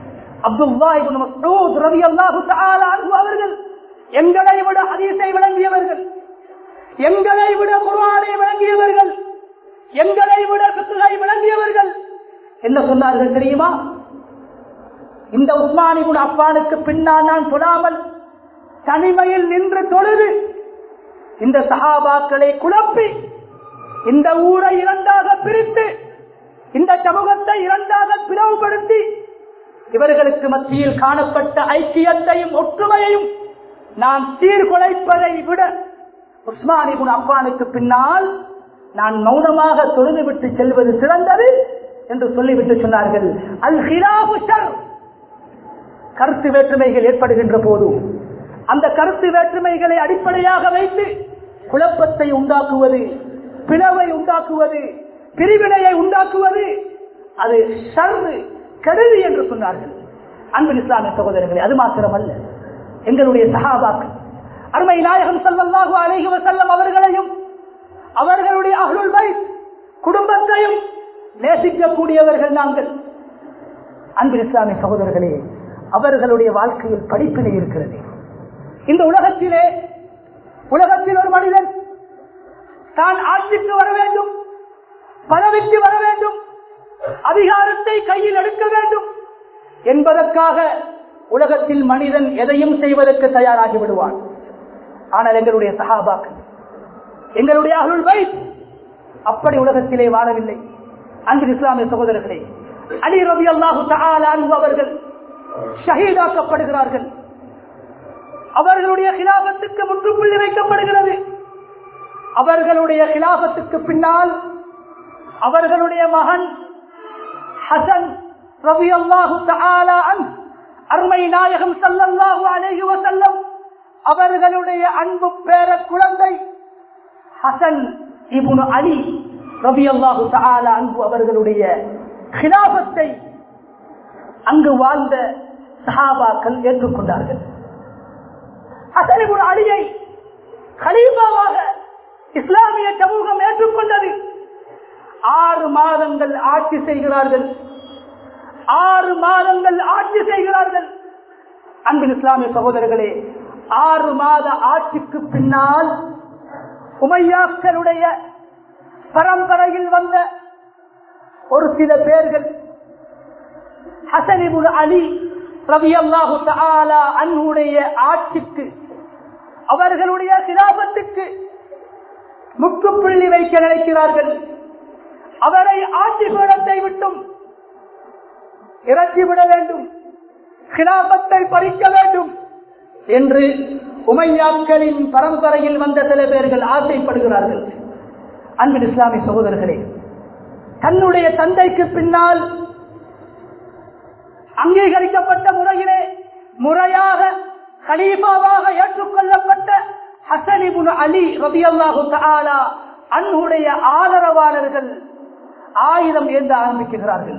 அவர்கள் எங்களை விட அதிசை விளங்கியவர்கள் எங்களை விட குர்ஆனை விளங்கியவர்கள் எங்களை விட பித்துகை விளங்கியவர்கள் என்ன சொன்னார்கள் தெரியுமா இந்த உஸ்மானி குண அப்பானுக்கு பின்னால் நான் தொழாமல் தனிமையில் நின்று தொழுது இந்த சகாபாக்களை குழப்பி இந்த ஊரை இரண்டாக பிரித்து இந்த சமூகத்தை இரண்டாக பிளவுபடுத்தி இவர்களுக்கு மத்தியில் காணப்பட்ட ஐக்கியத்தையும் ஒற்றுமையையும் நான் சீர்குலைப்பதை விட உஸ்மானி குண அப்பானுக்கு பின்னால் நான் மௌனமாக தொழுது விட்டு செல்வது சிறந்தது என்று சொல்லிவிட்டு சொன்னார்கள் அல் ஹிலாபு கருத்து வேற்றுமைகள் ஏற்படுகின்ற போது அந்த கருத்து வேற்றுமைகளை அடிப்படையாக வைத்து குழப்பத்தை உண்டாக்குவது பிளவை உண்டாக்குவது பிரிவினையை உண்டாக்குவது அது சர்வு கருதி என்று சொன்னார்கள் அன்பு இஸ்லாமிய சகோதரர்களே அது மாத்திரமல்ல எங்களுடைய சகாபாக்கள் அருமை நாயகம் சல்லல்லாஹு அலைஹி வஸல்லம் அவர்களையும் அவர்களுடைய அருள் வை குடும்பத்தையும் நேசிக்கக்கூடியவர்கள் நாங்கள் அன்பு இஸ்லாமிய சகோதரர்களே அவர்களுடைய வாழ்க்கையில் படிப்பினை இருக்கிறது இந்த உலகத்திலே உலகத்தில் ஒரு மனிதன் தான் ஆட்சிக்கு வர வேண்டும் பதவிக்கு வர வேண்டும் அதிகாரத்தை கையில் எடுக்க வேண்டும் என்பதற்காக உலகத்தில் மனிதன் எதையும் செய்வதற்கு தயாராகி விடுவான் ஆனால் எங்களுடைய சகாபாக்கள் எங்களுடைய அருள் வை அப்படி உலகத்திலே வாழவில்லை அங்கு இஸ்லாமிய சகோதரர்களே அலி ரவி அல்லாஹு அன்பு அவர்கள் ஷஹீதாக்கப்படுகிறார்கள் அவர்களுடைய கிலாபத்துக்கு முற்றுப்புள்ளி வைக்கப்படுகிறது அவர்களுடைய கிலாபத்துக்கு பின்னால் அவர்களுடைய மகன் ஹசன் ரவி அல்லாஹு அருமை நாயகம் சல்லல்லாஹு அலைஹி வசல்லம் அவர்களுடைய அன்பு பேர குழந்தை ஹசன் இபுன் அலி ரவி அல்லாஹு அன்பு அவர்களுடைய கிலாபத்தை அங்கு வாழ்ந்த சஹாபாக்கள் ஏற்றுக்கொண்டார்கள் ஹசன் இபுன் அலியை கலீபாவாக இஸ்லாமிய சமூகம் ஏற்றுக்கொண்டது ஆறு மாதங்கள் ஆட்சி செய்கிறார்கள் ஆறு மாதங்கள் ஆட்சி செய்கிறார்கள் அன்பின் இஸ்லாமிய சகோதரர்களே ஆறு மாத ஆட்சிக்கு பின்னால் உமையாக்களுடைய பரம்பரையில் வந்த ஒரு சில பேர்கள் ஹசனிபுல் அலி ரவி அல்லாஹு அன்னுடைய ஆட்சிக்கு அவர்களுடைய சிலாபத்துக்கு முற்றுப்புள்ளி வைக்க நினைக்கிறார்கள் அவரை ஆட்சி பீடத்தை விட்டும் இறக்கிவிட வேண்டும் கிலாபத்தை பறிக்க வேண்டும் என்று உமையாக்களின் பரம்பரையில் வந்த சில பேர்கள் ஆசைப்படுகிறார்கள் அன்பின் இஸ்லாமிய சகோதரர்களே தன்னுடைய தந்தைக்கு பின்னால் அங்கீகரிக்கப்பட்ட முறையிலே முறையாக கலீஃபாவாக ஏற்றுக்கொள்ளப்பட்ட ஹசனிபுன் அலி ரபியல்லாஹு தஆலா அன்னுடைய ஆதரவாளர்கள் ஆயுதம் ஏந்த ஆரம்பிக்கிறார்கள்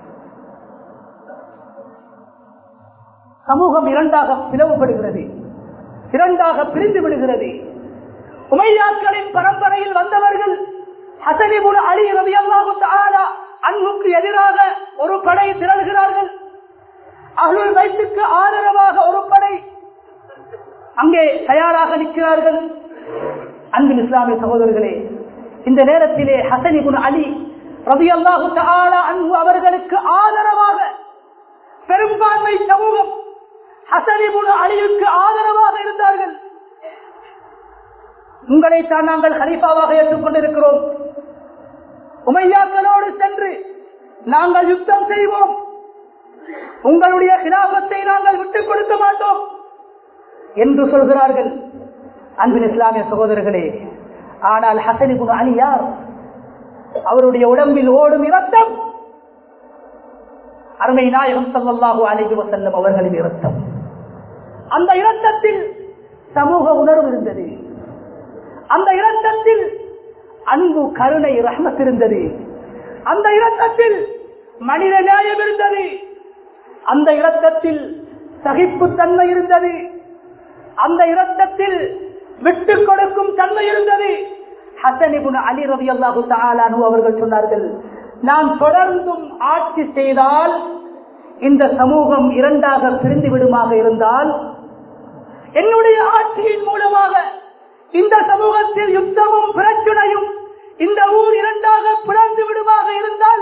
சமூகம் இரண்டாக பிளவுபடுகிறது இரண்டாக பிரிந்து விடுகிறது உமையாக்களின் பரம்பரையில் வந்தவர்கள் ஹசனிபுன் அலி ரபியல்லாஹு தஆலா அன்புக்கு எதிராக ஒரு படை திரள்கிறார்கள் அகலுள் வயிற்றுக்கு ஆதரவாக ஒரு படை அங்கே தயாராக நிற்கிறார்கள் அன்பின் இஸ்லாமிய சகோதரர்களே இந்த நேரத்திலே ஹசனிபுன் அலி ரவி அல்லாஹு அன்பு அவர்களுக்கு ஆதரவாக பெரும்பான்மை சமூகம் ஹசனிபுன் அலியுக்கு ஆதரவாக இருந்தார்கள் உங்களைத்தான் நாங்கள் ஹலீஃபாவாக ஏற்றுக்கொண்டிருக்கிறோம் உமையாக்களோடு சென்று நாங்கள் யுத்தம் செய்வோம் உங்களுடைய கிலாபத்தை நாங்கள் விட்டுக் கொடுக்க மாட்டோம் என்று சொல்கிறார்கள் அன்பின் இஸ்லாமிய சகோதரர்களே ஆனால் ஹசனிபுன் அலி யார் அவருடைய உடம்பில் ஓடும் இரத்தம் அருமை நாயகம் சல்லாஹு அலைஹி வசல்லம் அவர்களின் இரத்தம் அந்த இரத்தத்தில் சமூக உணர்வு இருந்தது அந்த இரத்தத்தில் அன்பு கருணை ரஹ்மத் இருந்தது அந்த இரத்தத்தில் மனித நியாயம் இருந்தது அந்த இரத்தத்தில் சகிப்பு தன்மை இருந்தது அந்த இரத்தத்தில் விட்டுக் கொடுக்கும் தன்மை இருந்தது ஹசனிபுன் அலி ரவி அல்லாஹு தாலானு அவர்கள் சொன்னார்கள் நான் தொடர்ந்தும் ஆட்சி செய்தால் இந்த சமூகம் இரண்டாக பிரிந்து விடுமாக இருந்தால் என்னுடைய ஆட்சியின் மூலமாக இந்த சமூகத்தில் யுத்தமும் பிரச்சனையும் இந்த ஊர் இரண்டாக பிளந்து விடுமாக இருந்தால்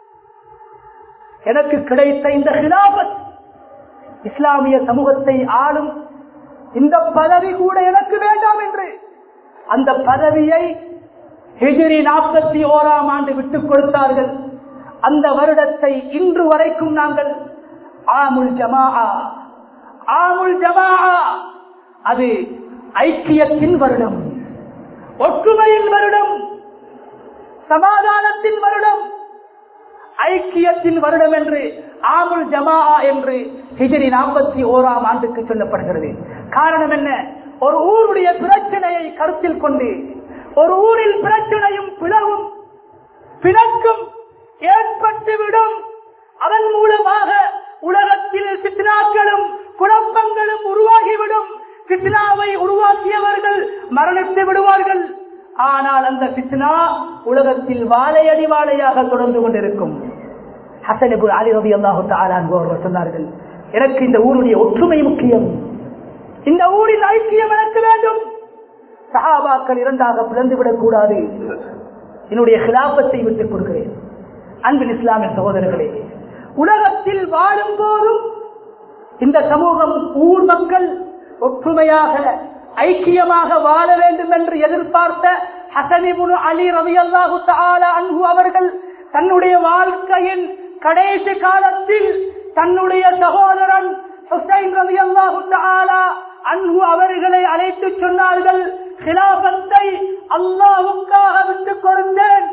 எனக்கு கிடைத்த இந்த ஹிலாபத் இஸ்லாமிய சமூகத்தை ஆளும் இந்த பதவி கூட எனக்கு வேண்டாம் என்று அந்த பதவியை ஹிஜிரி நாற்பத்தி ஓராம் ஆண்டு விட்டுக் கொடுத்தார்கள் அந்த வருடத்தை இன்று வரைக்கும் நாங்கள் ஆமுல் ஜமா ஆமுல் ஜமா அது ஐக்கியத்தின் வருடம் ஒற்றுமையின் வருடம் சமாதானத்தின் வருடம் ஐக்கியத்தின் வருடம் என்று ஆமுல் ஜமா என்று ஹிஜரி நாற்பத்தி ஓராம் ஆண்டுக்கு சொல்லப்படுகிறது காரணம் என்ன ஒரு ஊருடைய பிரச்சனையை கருத்தில் கொண்டு ஒரு ஊரில் பிரச்சனையும் பிளவும் பிணக்கும் ஏற்பட்டுவிடும் அதன் மூலமாக உலகத்தில் சித்னாக்களும் குழப்பங்களும் உருவாகிவிடும் பித்னாவை உருவாக்கியவர்கள் மரணித்து விடுவார்கள் ஆனால் அந்த பித்னா உலகத்தில் வாழையடி வாழையாக தொடர்ந்து கொண்டிருக்கும் ஹசனபு அலி ரவி அல்லாஹு அவர்கள் சொன்னார்கள் எனக்கு இந்த ஊருடைய ஒற்றுமை முக்கியம் இந்த ஊரின் ஐக்கியம் எனக்கு வேண்டும் சஹாபாக்கள் இரண்டாக பிளந்துவிடக் கூடாது என்னுடைய கிலாபத்தை விட்டுக் கொடுக்கிறேன் அன்பின் இஸ்லாமிய சகோதரர்களே உலகத்தில் வாழும் போதும் இந்த சமூகம் ஊர் மக்கள் ஒற்றுமையாக ஐக்கியமாக வாழ வேண்டும் என்று எதிர்பார்த்த ஹசனிபுன் அலி ரவி அல்லாஹு அன்பு அவர்கள் தன்னுடைய வாழ்க்கையின் கடைசி காலத்தில் தன்னுடைய சகோதரன் ஹுசைன் ரவி அல்லாஹு அன்பு அவர்களை அழைத்து சொன்னார்கள் கிலாபத்தை அல்லாவுக்காக விட்டுக் கொடுத்தேன்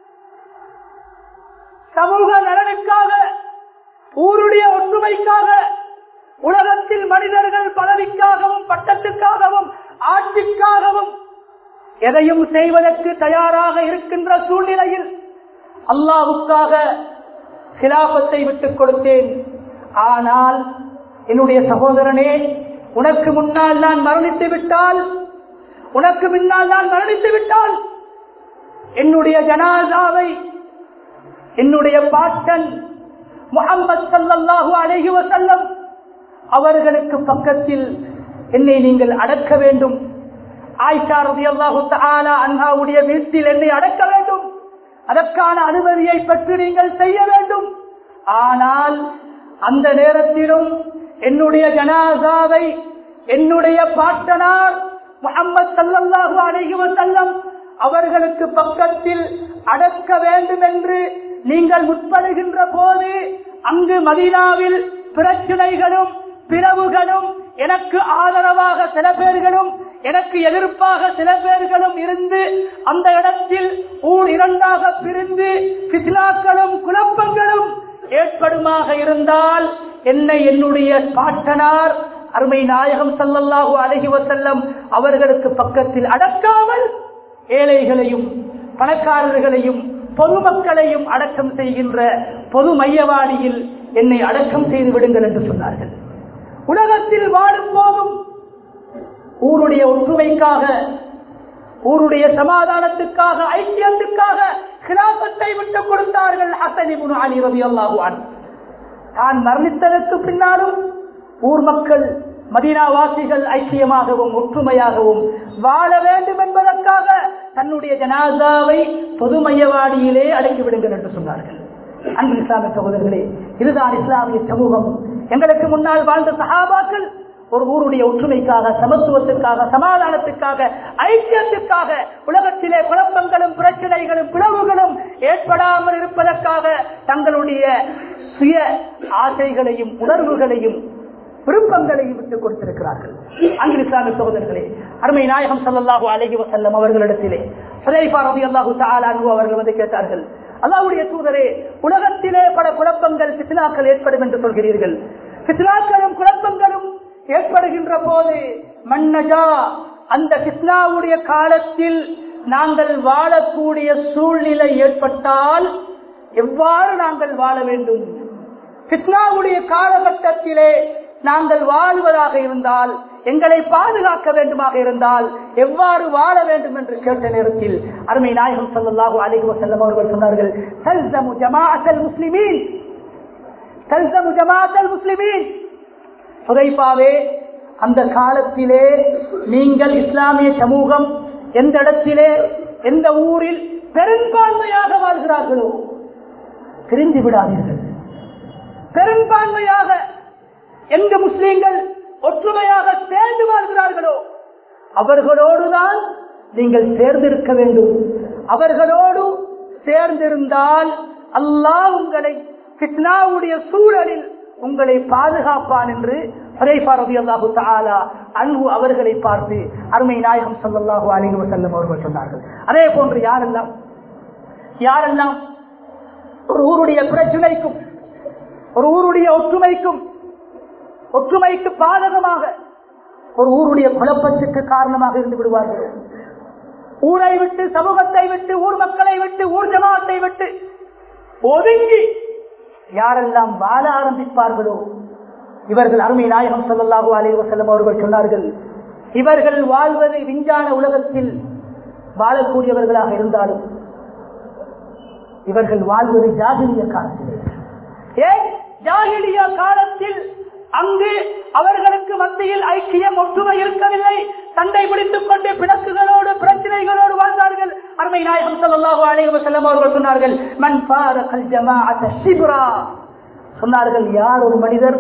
சமூக நலனுக்காக ஊருடைய ஒற்றுமைக்காக உலகத்தில் மனிதர்கள் பதவிக்காகவும் பட்டத்துக்காகவும் ஆட்சிக்காகவும் எதையும் செய்வதற்கு தயாராக இருக்கின்ற சூழ்நிலையில் அல்லாவுக்காக கிலாபத்தை விட்டுக் கொடுத்தேன் ஆனால் என்னுடைய சகோதரனே உனக்கு முன்னால் நான் மரணித்து விட்டால் உனக்கு முன்னால் நான் மரணித்து விட்டால் என்னுடைய ஜனாதாவை என்னுடைய பாட்டன் முகமது சல்லாஹூ அலஹி வசல்லம் அவர்களுக்கு பக்கத்தில் என்னை நீங்கள் அடக்க வேண்டும் ஆயிஷா ரதி அல்லாஹு அன்ஹாவுடைய வீட்டில் என்னை அடக்க வேண்டும் அதற்கான அனுமதியை பற்றி நீங்கள் செய்ய வேண்டும் ஆனால் அந்த நேரத்திலும் என்னுடைய ஜனாசாவை என்னுடைய பாட்டனார் முகமது சல்லாஹூ அலஹி வசல்லம் அவர்களுக்கு பக்கத்தில் அடக்க வேண்டும் என்று நீங்கள் முற்படுகின்ற போது அங்கு மதீனாவில் பிரச்சனைகளும் பிளவுகளும் எனக்கு ஆதரவாக சில பேர்களும் எனக்கு எதிர்ப்பாக சில பேர்களும் இருந்து அந்த இடத்தில் ஊர் இரண்டாக பிரிந்து பித்னாக்களும் குழப்பங்களும் ஏற்படுமாக இருந்தால் என்னை என்னுடைய பாட்டனார் அருமை நாயகம் சல்லல்லாஹு அழகி வசல்லம் அவர்களுக்கு பக்கத்தில் அடக்காமல் ஏழைகளையும் பணக்காரர்களையும் பொதுமக்களையும் அடக்கம் செய்கின்ற பொது மையவாடியில் என்னை அடக்கம் செய்து விடுங்கள் என்று சொன்னார்கள் உலகத்தில் வாழும் போதும் ஊருடைய ஒற்றுமைக்காக ஊருடைய சமாதானத்துக்காக ஐக்கியத்துக்காக கிராமத்தை விட்டுக் கொடுத்தார்கள் ஹசனிபுன் அலி ரவி அல்லாஹுவான் தான் மரணித்ததற்கு பின்னாலும் ஊர் மக்கள் மதீனாவாசிகள் ஐக்கியமாகவும் ஒற்றுமையாகவும் வாழ வேண்டும் என்பதற்காக தன்னுடைய ஜனாதாவை பொது மையவாடியிலே அடக்கி விடுங்கள் என்று சொன்னார்கள் அன்பு இஸ்லாமிய சகோதரர்களே இதுதான் இஸ்லாமிய சமூகம் எங்களுக்கு முன்னால் வாழ்ந்த சகாபாக்கள் ஒரு ஊருடைய ஒற்றுமைக்காக சமத்துவத்துக்காக சமாதானத்துக்காக ஐக்கியத்துக்காக உலகத்திலே குழப்பங்களும் பிரச்சனைகளும் பிளவுகளும் ஏற்படாமல் இருப்பதற்காக தங்களுடைய சுய ஆசைகளையும் உணர்வுகளையும் விருப்பங்களையும் விட்டுக் கொடுத்திருக்கிறார்கள் அங்கு இஸ்லாமிய சகோதரர்களே அருமை நாயகம் சல்லாஹூ அலஹி வசல்லம் அவர்களிடத்திலே ஹுதைஃபா ரலியல்லாஹு தஆலா அன்ஹு அவர்கள் வந்து கேட்டார்கள் அல்லாஹ்வுடைய தூதரே உலகத்திலே பல குழப்பங்கள் பித்னாக்கள் ஏற்படும் என்று சொல்கிறீர்கள் பித்னாக்களும் குழப்பங்களும் ஏற்படுகின்ற போது மன்னஜா அந்த பித்னாவுடைய காலத்தில் நாங்கள் வாழக்கூடிய சூழ்நிலை ஏற்பட்டால் எவ்வாறு நாங்கள் வாழ வேண்டும் பித்னாவுடைய காலகட்டத்திலே நாங்கள் வாழ்வதாக இருந்தால் எங்களை பாதுகாக்க வேண்டுமாக இருந்தால் எவ்வாறு வாழ வேண்டும் என்று கேட்ட நேரத்தில் அருமை நாயகம் சல்லாஹூ அலிஹி வசல்லம் அவர்கள் சொன்னார்கள் தல்சமு ஜமாஅத்தல் முஸ்லிமீன் தல்சமு ஜமாஅத்தல் முஸ்லிமீன் புதைப்பாவே அந்த காலத்திலே நீங்கள் இஸ்லாமிய சமூகம் எந்த இடத்திலே எந்த ஊரில் பெரும்பான்மையாக வாழ்கிறார்களோ பிரிந்து விடாதீர்கள் பெரும்பான்மையாக எந்த முஸ்லீம்கள் ஒற்றுமையாக சேர்ந்து வாழ்கிறார்களோ அவர்களோடுதான் நீங்கள் சேர்ந்திருக்க வேண்டும் அவர்களோடு சேர்ந்திருந்தால் அல்லாஹ் உங்களை பித்னாவுடைய சூழலில் உங்களை பாதுகாப்பான் என்று அல்லாஹு தாலா அன்பு அவர்களை பார்த்து அருமை நாயகம் சல்லாஹூ அலிஹி வசல்லம் அவர்கள் சொன்னார்கள் அதே போன்று யாரெல்லாம் யாரெல்லாம் ஒரு ஊருடைய பிரச்சனைக்கும் ஒரு ஊருடைய ஒற்றுமைக்கும் ஒற்றுமைக்கு பாதகமாக ஒரு ஊருடைய குழப்பத்துக்கு காரணமாக இருந்து விடுவார்கள் ஊரை விட்டு சமூகத்தை விட்டு ஊர் மக்களை விட்டு ஊர் ஜமாத்தை விட்டு ஒதுங்கி யாரெல்லாம் வாழ ஆரம்பிப்பார்களோ இவர்கள் அருமை நாயகம் சொல்லலாகோ அலைவ செல்லம் அவர்கள் சொன்னார்கள் இவர்கள் வாழ்வது விஞ்ஞான உலகத்தில் வாழக்கூடியவர்களாக இருந்தாலும் இவர்கள் வாழ்வது ஜாகிலிய காலத்தில் ஏன் ஜாகிலிய காலத்தில் அங்கு அவர்களுக்கு மத்தியில் ஐக்கியம் ஒற்றுமை இருக்கவில்லை சண்டை பிடித்துக் கொண்டு பிணக்குகளோடு பிரச்சனைகளோடு வாழ்ந்தார்கள் அருமை நாயகம் சல்லாஹு அலைஹி செல்லம் அவர்கள் சொன்னார்கள் மண் பாரகல் ஜமாஅத ஷிப்ரா சொன்னார்கள் யார் ஒரு மனிதர்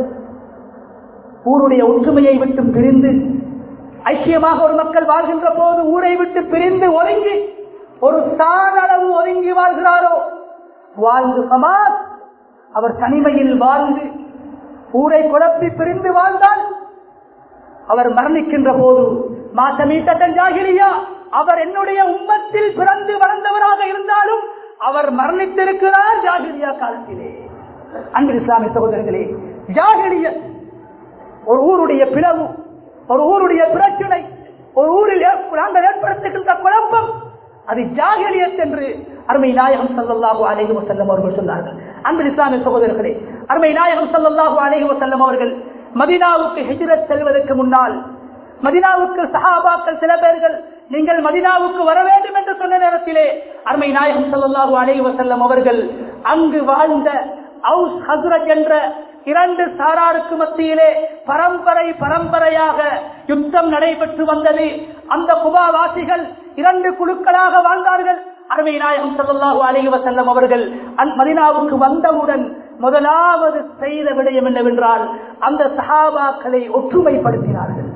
ஊருடைய ஒற்றுமையை விட்டு பிரிந்து ஐக்கியமாக ஒரு மக்கள் வாழ்கின்ற போது ஊரை விட்டு பிரிந்து ஒதுங்கி ஒரு தானளவு ஒதுங்கி வாழ்கிறாரோ வாழ்ந்து சமாஸ் அவர் தனிமையில் வாழ்ந்து ஊரை குழப்பி பிரிந்து வாழ்ந்தால் அவர் மரணிக்கின்ற போது மாசமீட்டத்தன் ஜாகிரியா அவர் என்னுடைய உம்மத்தில் பிறந்து வளர்ந்தவராக இருந்தாலும் அவர் மரணித்திருக்கிறார் ஜாகிரியா காலத்திலே அன்பு இஸ்லாமிய சகோதரர்களே ஜாகிரிய ஒரு ஊருடைய பிளவு ஒரு ஊருடைய பிரச்சனை ஒரு ஊரில் ஏற்ப- நாங்கள் ஏற்படுத்துகின்ற குழப்பம் அது ஜாகிரியத் என்று அருமை நாயகம் ஸல்லல்லாஹு அலைஹி வஸல்லம் அவர்கள் சொன்னார்கள் அன்பு இஸ்லாமிய சகோதரர்களே அருமை நாயகம் ஸல்லல்லாஹு அலைஹி வஸல்லம் அவர்கள் மதீனாவுக்கு ஹிஜ்ரத் செல்வதற்கு முன்னால் மதீனாவுக்கு சஹாபாக்கள் சில பேர்கள் நீங்கள் மதீனாவுக்கு வர வேண்டும் என்று சொன்ன நேரத்திலே அருமை நாயகம் ஸல்லல்லாஹு அலைஹி வஸல்லம் அவர்கள் அங்கு வாழ்ந்த அவுஸ் ஹஸ்ரத் என்ற இரண்டு சாராருக்கு மத்தியிலே பரம்பரை பரம்பரையாக யுத்தம் நடைபெற்று வந்தது அந்த குபாவாசிகள் இரண்டு குழுக்களாக வாழ்ந்தார்கள் அருமை நாயகம் ஸல்லல்லாஹு அலைஹி வஸல்லம் அவர்கள் அந்த மதீனாவுக்கு வந்தவுடன் முதலாவது செய்த விடயம் என்னவென்றால் அந்த சஹாபாக்களை ஒற்றுமைப்படுத்தினார்கள்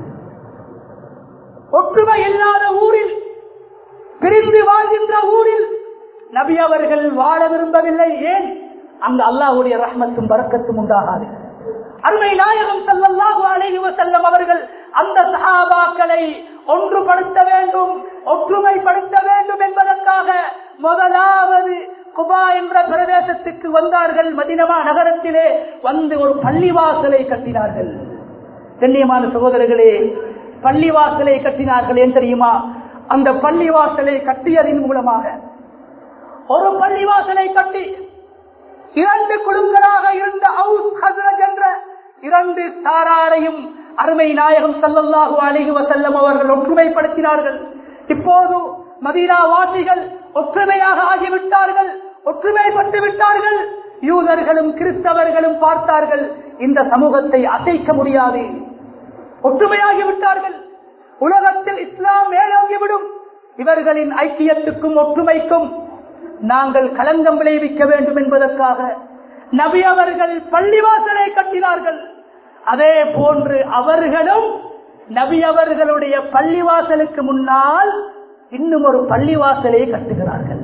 ஒற்றுமை இல்லாத ஊரில் பிரிந்து வாழ்கின்ற ஊரில் நபி அவர்கள் வாழ விரும்பவில்லை ஏன் அங்கு அல்லாஹ்வுடைய ரஹ்மத்தும் பரக்கத்தும் உண்டாகாது அருமை நாயகம் ஸல்லல்லாஹு அலைஹி வஸல்லம் அவர்கள் அந்த சஹாபாக்களை ஒன்றுபடுத்த வேண்டும் ஒற்றுமைப்படுத்த வேண்டும் என்பதற்காக முதலாவது குபா என்ற பிரதேசத்துக்கு வந்தார்கள் மதினமா நகரத்திலே வந்து ஒரு பள்ளிவாசலை கட்டினார்கள் கண்ணியமான சகோதரர்களே பள்ளிவாசலை கட்டினார்கள் ஏன் தெரியுமா அந்த பள்ளிவாசலை கட்டியதின் மூலமாக ஒரு பள்ளிவாசலை கட்டி இரண்டு குழுக்களாக இருந்த அவுஸ் ஹஸ்ரஜ் என்ற இரண்டு சாராரையும் அருமை நாயகம் ஸல்லல்லாஹு அலைஹி வஸல்லம் அவர்கள் ஒற்றுமைப்படுத்தினார்கள் இப்போது மதீனா வாசிகள் ஒற்றுமையாக ஆகிவிட்டார்கள் ஒற்றுமைப்பட்டு விட்டார்கள் யூதர்களும் கிறிஸ்தவர்களும் பார்த்தார்கள் இந்த சமூகத்தை அசைக்க முடியாது ஒற்றுமையாகி விட்டார்கள் உலகத்தில் இஸ்லாம் மேலோங்கிவிடும் இவர்களின் ஐக்கியத்துக்கும் ஒற்றுமைக்கும் நாங்கள் களங்கம் விளைவிக்க வேண்டும் என்பதற்காக நபி அவர்கள் பள்ளிவாசலை கட்டினார்கள் அதே போன்று அவர்களும் நபி அவர்களுடைய பள்ளிவாசலுக்கு முன்னால் இன்னும் ஒரு பள்ளிவாசலை கட்டுகிறார்கள்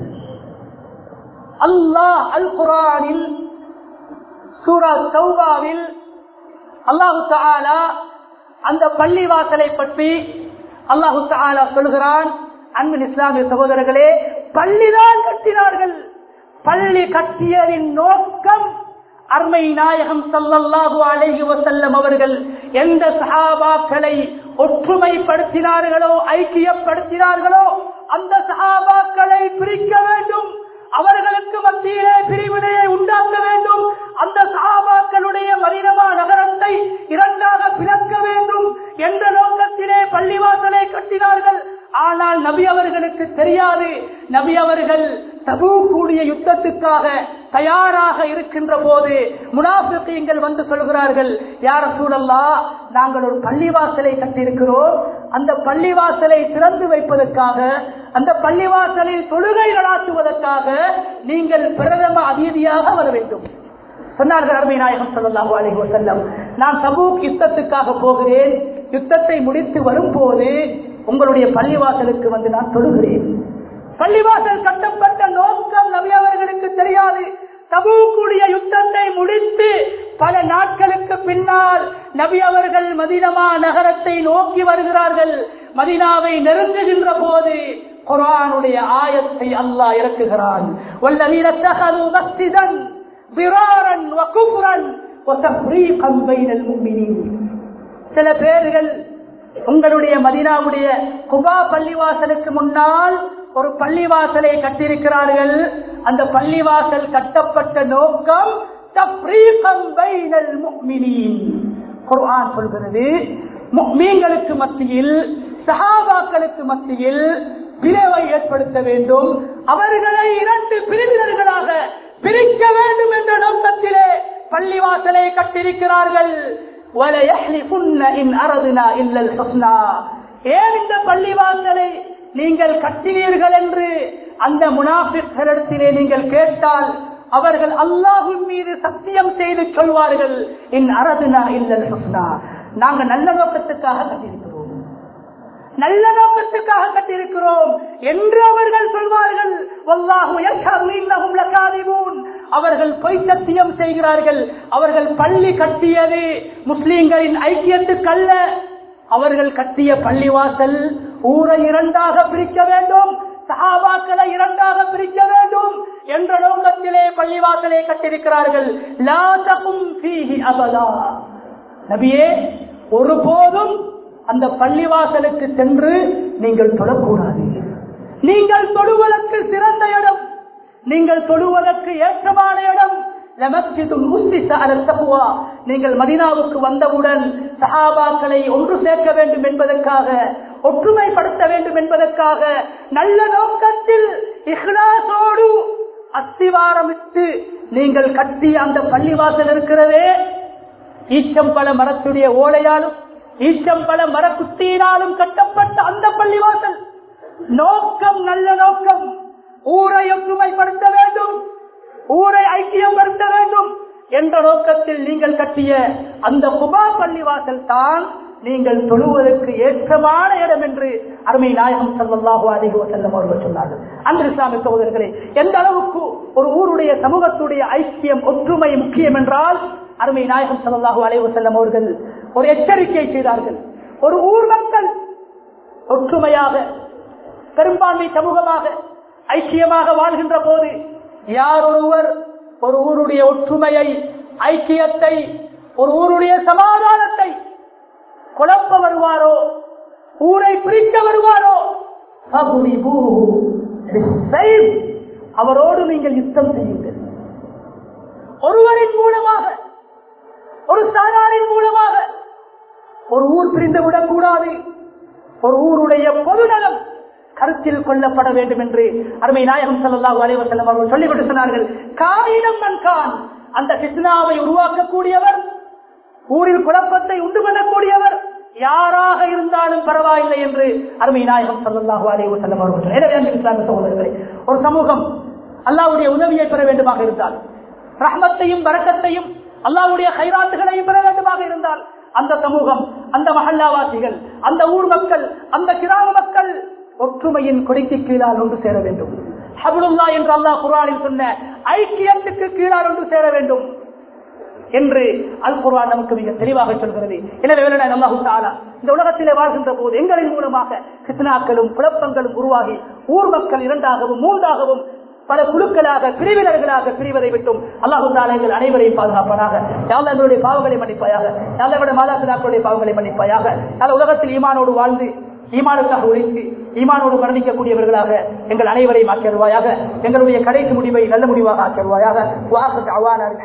அல்லாஹ் அல் குரானில் சூரா சௌபாவில் அல்லாஹு தாலா அந்த பள்ளிவாசலை பற்றி அல்லாஹு தாலா சொல்கிறான் அன்பின் இஸ்லாமிய சகோதரர்களே பள்ளிதான் கட்டினார்கள் பள்ளி கட்டியதின் நோக்கம் அருமை நாயகம் ஸல்லல்லாஹு அலைஹி வஸல்லம் அவர்கள் எந்த சஹாபாக்களை ஒற்றுமைப்படுத்தினார்களோ ஐக்கியப்படுத்தினார்களோ அந்த சஹாபாக்களை பிரிக்க வேண்டும் அவர்களுக்கு மத்தியிலே பிரிவினையை உண்டாக்க வேண்டும் அந்த சஹாபாக்களுடைய மதினமா நகரத்தை இரண்டாக பிளக்க வேண்டும் என்ற நோக்கத்திலே பள்ளிவாசலை கட்டினார்கள் ஆனால் நபி அவர்களுக்கு தெரியாது நபி அவர்கள் தபு கூடிய யுத்தத்துக்காக தயாராக இருக்கின்ற போது முனாபிக்கீங்கள் வந்து சொல்கிறார்கள் யார சூழல்லா நாங்கள் ஒரு பள்ளிவாசலை கட்டியிருக்கிறோம் அந்த பள்ளிவாசலை திறந்து வைப்பதற்காக அந்த பள்ளிவாசலில் தொழுகை நடாத்துவதற்காக நீங்கள் பிரதம அதிதியாக வர வேண்டும் சொன்னார்கள் அருமை நாயகம் ஸல்லல்லாஹு அலைஹி வஸல்லம் நான் தபூக் யுத்தத்துக்காக போகிறேன் யுத்தத்தை முடித்து வரும்போது உங்களுடைய பள்ளிவாசலுக்கு வந்து நான் தொழுகிறேன் பள்ளிவாசல் கட்டப்பட்ட நோக்கம் நபி அவர்களுக்கு தெரியாது தபூக்குடைய யுத்தத்தை முடித்து பல நாட்களுக்கு பின்னால் நபி அவர்கள் மதினமா நகரத்தை நோக்கி வருகிறார்கள் மதினாவை நெருங்குகின்ற போது குரானுடைய ஆயத்தை அல்லாஹ் இறக்குகிறான் வல்லவீன தகது மஸ்ஜிதன் ضرارا وكفرا وتفريقا بين المؤمنين சில பேர்கள் உங்களுடைய மதினாவுடைய குபா பள்ளிவாசலுக்கு முன்னால் ஒரு பள்ளிவாசலை கட்டியிருக்கிறார்கள் அந்த பள்ளிவாசல் கட்டப்பட்ட நோக்கம் தஃப்ரீகம் பைனல் முஃமினீன் குர்ஆன் சொல்கிறது முஃமின்களுக்கு மத்தியில் சஹாபாக்களுக்கு மத்தியில் பிளவை ஏற்படுத்த வேண்டும் அவர்களை இரண்டு பிரிவினர்களாக பிரிக்க வேண்டும் என்ற நோக்கத்திலே பள்ளிவாசலை கட்டியிருக்கிறார்கள் وَلَيَحْلِفُنَّ إِنْ أَرَدْنَا إِلَّا الْحُسْنَى ஏன் இந்த பள்ளிவாசலை நீங்கள் கட்டினீர்கள் என்று அந்த முனாஃபிக்களிடத்திலே நீங்கள் கேட்டால் அவர்கள் அல்லாஹின் மீது சத்தியம் செய்து சொல்வார்கள் இன் அரதுனா இல்லல் ஹுஸ்னா நாங்க நல்ல நோக்கத்துக்காக கட்டியிருக்கிறோம் நல்ல நோக்கத்துக்காக கட்டியிருக்கிறோம் என்று அவர்கள் சொல்வார்கள் வல்லாஹு யஷ்ஹது இன்னஹும் லகாதிபூன் அவர்கள் பொய் சத்தியம் செய்கிறார்கள் அவர்கள் பள்ளி கட்டியது முஸ்லிம்களின் ஐக்கியத்துக்கல்ல அவர்கள் கட்டிய பள்ளிவாசல் ஊரை இரண்டாக பிரிக்க வேண்டும் சஹாபாக்களை இரண்டாக பிரிக்க வேண்டும் என்ற நோக்கத்திலே பள்ளிவாசலை கட்டியிருக்கிறார்கள் லா தகும் ஃபீஹி அபதா நபியே ஒருபோதும் அந்த பள்ளிவாசலுக்கு சென்று நீங்கள் தொழக்கூடாது நீங்கள் தொழுவதற்கு சிறந்த இடம் நீங்கள் தொழுவதற்கு ஏற்றமான இடம் லமஸ்ஜிதுல் முஸ்லிஸ் அலல் தக்வா. நீங்கள் மதீனாவுக்கு வந்தவுடன் சஹாபாக்களை ஒன்று சேர்க்க வேண்டும் என்பதற்காக ஒற்றுமைப்படுத்த வேண்டும் என்பதற்காக நல்ல நோக்கத்தில் இஹ்லாசோடு அஸ்திவாரமிட்டு நீங்கள் கட்டி அந்த பள்ளிவாசல் இருக்கிறதே ஈச்சம்பழ மரத்துடைய ஓலையாலும் ஈச்சம்பழ மரக்குத்தியினாலும் கட்டப்பட்ட அந்த பள்ளிவாசல் நோக்கம் நல்ல நோக்கம் ஊரை ஒற்றுமைப்படுத்த வேண்டும் ஊரை ஐக்கியப்படுத்த வேண்டும் என்ற நோக்கத்தில் நீங்கள் கட்டிய அந்த குபா பள்ளிவாசல் தான் நீங்கள் தொழுவதற்கு ஏற்றமான இடம் என்று அருமை நாயகம் சல்லாஹூ அலிஹு செல்லம் அவர்கள் சொன்னார்கள் அன்று இஸ்லாமிய சகோதரர்களே எந்த அளவுக்கு ஒரு ஊருடைய சமூகத்துடைய ஐக்கியம் ஒற்றுமை முக்கியம் என்றால் அருமை நாயகம் சல்லாஹூ அலைவு செல்லம் அவர்கள் ஒரு எச்சரிக்கை செய்தார்கள் ஒரு ஊர் மக்கள் ஒற்றுமையாக பெரும்பான்மை சமூகமாக ஐக்கியமாக வாழ்கின்ற போது யார் ஒருவர் ஒரு ஊருடைய ஒற்றுமையை ஐக்கியத்தை ஒரு ஊருடைய சமாதானத்தை குழப்ப வருவாரோ ஊரை பிரிக்க வருவாரோ ஃபகுரிபூஹு பிஸ்ஸைஃப். அவரோடு நீங்கள் யுத்தம் செய்யுங்கள் ஒருவரின் மூலமாக ஒரு சாராரின் மூலமாக ஒரு ஊர் பிரிந்து விடக்கூடாது ஒரு ஊருடைய பொதுநலம் கருத்தில் கொள்ளப்பட வேண்டும் என்று அருமை நாயகம் ஸல்லல்லாஹு அலைஹி வஸல்லம் அவர்கள் சொல்லிவிட்டு சொன்னார்கள் காயினம் மன்கான் அந்த பித்னாவை உருவாக்கக்கூடியவர் ஊரில் குழப்பத்தை உண்டு பண்ணக்கூடியவர் யாராக இருந்தாலும் பரவாயில்லை என்று அருமை நாயகம் ஸல்லல்லாஹு அலைஹி வஸல்லம் அவர்கள் சொன்னார். எனவே அன்பு இஸ்லாமிய சகோதரர்களே ஒரு சமூகம் அல்லாஹ்வுடைய உதவியை பெற வேண்டுமாக இருந்தால் ரஹ்மத்தையும் வரக்கத்தையும் அல்லாஹ்வுடைய கைராத்துகளையும் பெற வேண்டுமாக இருந்தால் அந்த சமூகம் அந்த மஹல்லாவாசிகள் அந்த ஊர் மக்கள் அந்த கிராம மக்கள் ஒற்றுமையின் கொடிக்கு கீழால் ஒன்று சேர வேண்டும் ஹபுலுல்லா என்று அல்லாஹ் குர்ஆனில் சொன்ன ஐக்கியத்துக்கு கீழால் ஒன்று சேர வேண்டும் என்று அல் குர்ஆன் நமக்கு மிக தெளிவாக சொல்கிறது எனவே வேலையான அல்லாஹு தஆலா இந்த உலகத்திலே வாழ்கின்ற போது எங்களின் மூலமாக கித்னாக்களும் குழப்பங்களும் உருவாகி ஊர் மக்கள் இரண்டாகவும் மூன்றாகவும் பல குழுக்களாக பிரிவினர்களாக பிரிவதை விட்டும் அல்லாஹு தாலா எங்கள் அனைவரையும் பாதுகாப்பானாக யாழ்லா எங்களுடைய பாவங்களை மன்னிப்பாயாக யாழ்லா எங்களுடைய மாதாபிதாக்களுடைய பாவங்களை மன்னிப்பாயாக யாழ் உலகத்தில் ஈமானோடு வாழ்ந்து ஈமானுக்காக உழைத்து ஈமானோடு மரணிக்கக்கூடியவர்களாக எங்கள் அனைவரையும் ஆக்கிடுவாயாக எங்களுடைய கடைசி முடிவை நல்ல முடிவாக ஆக்கிடுவாயாக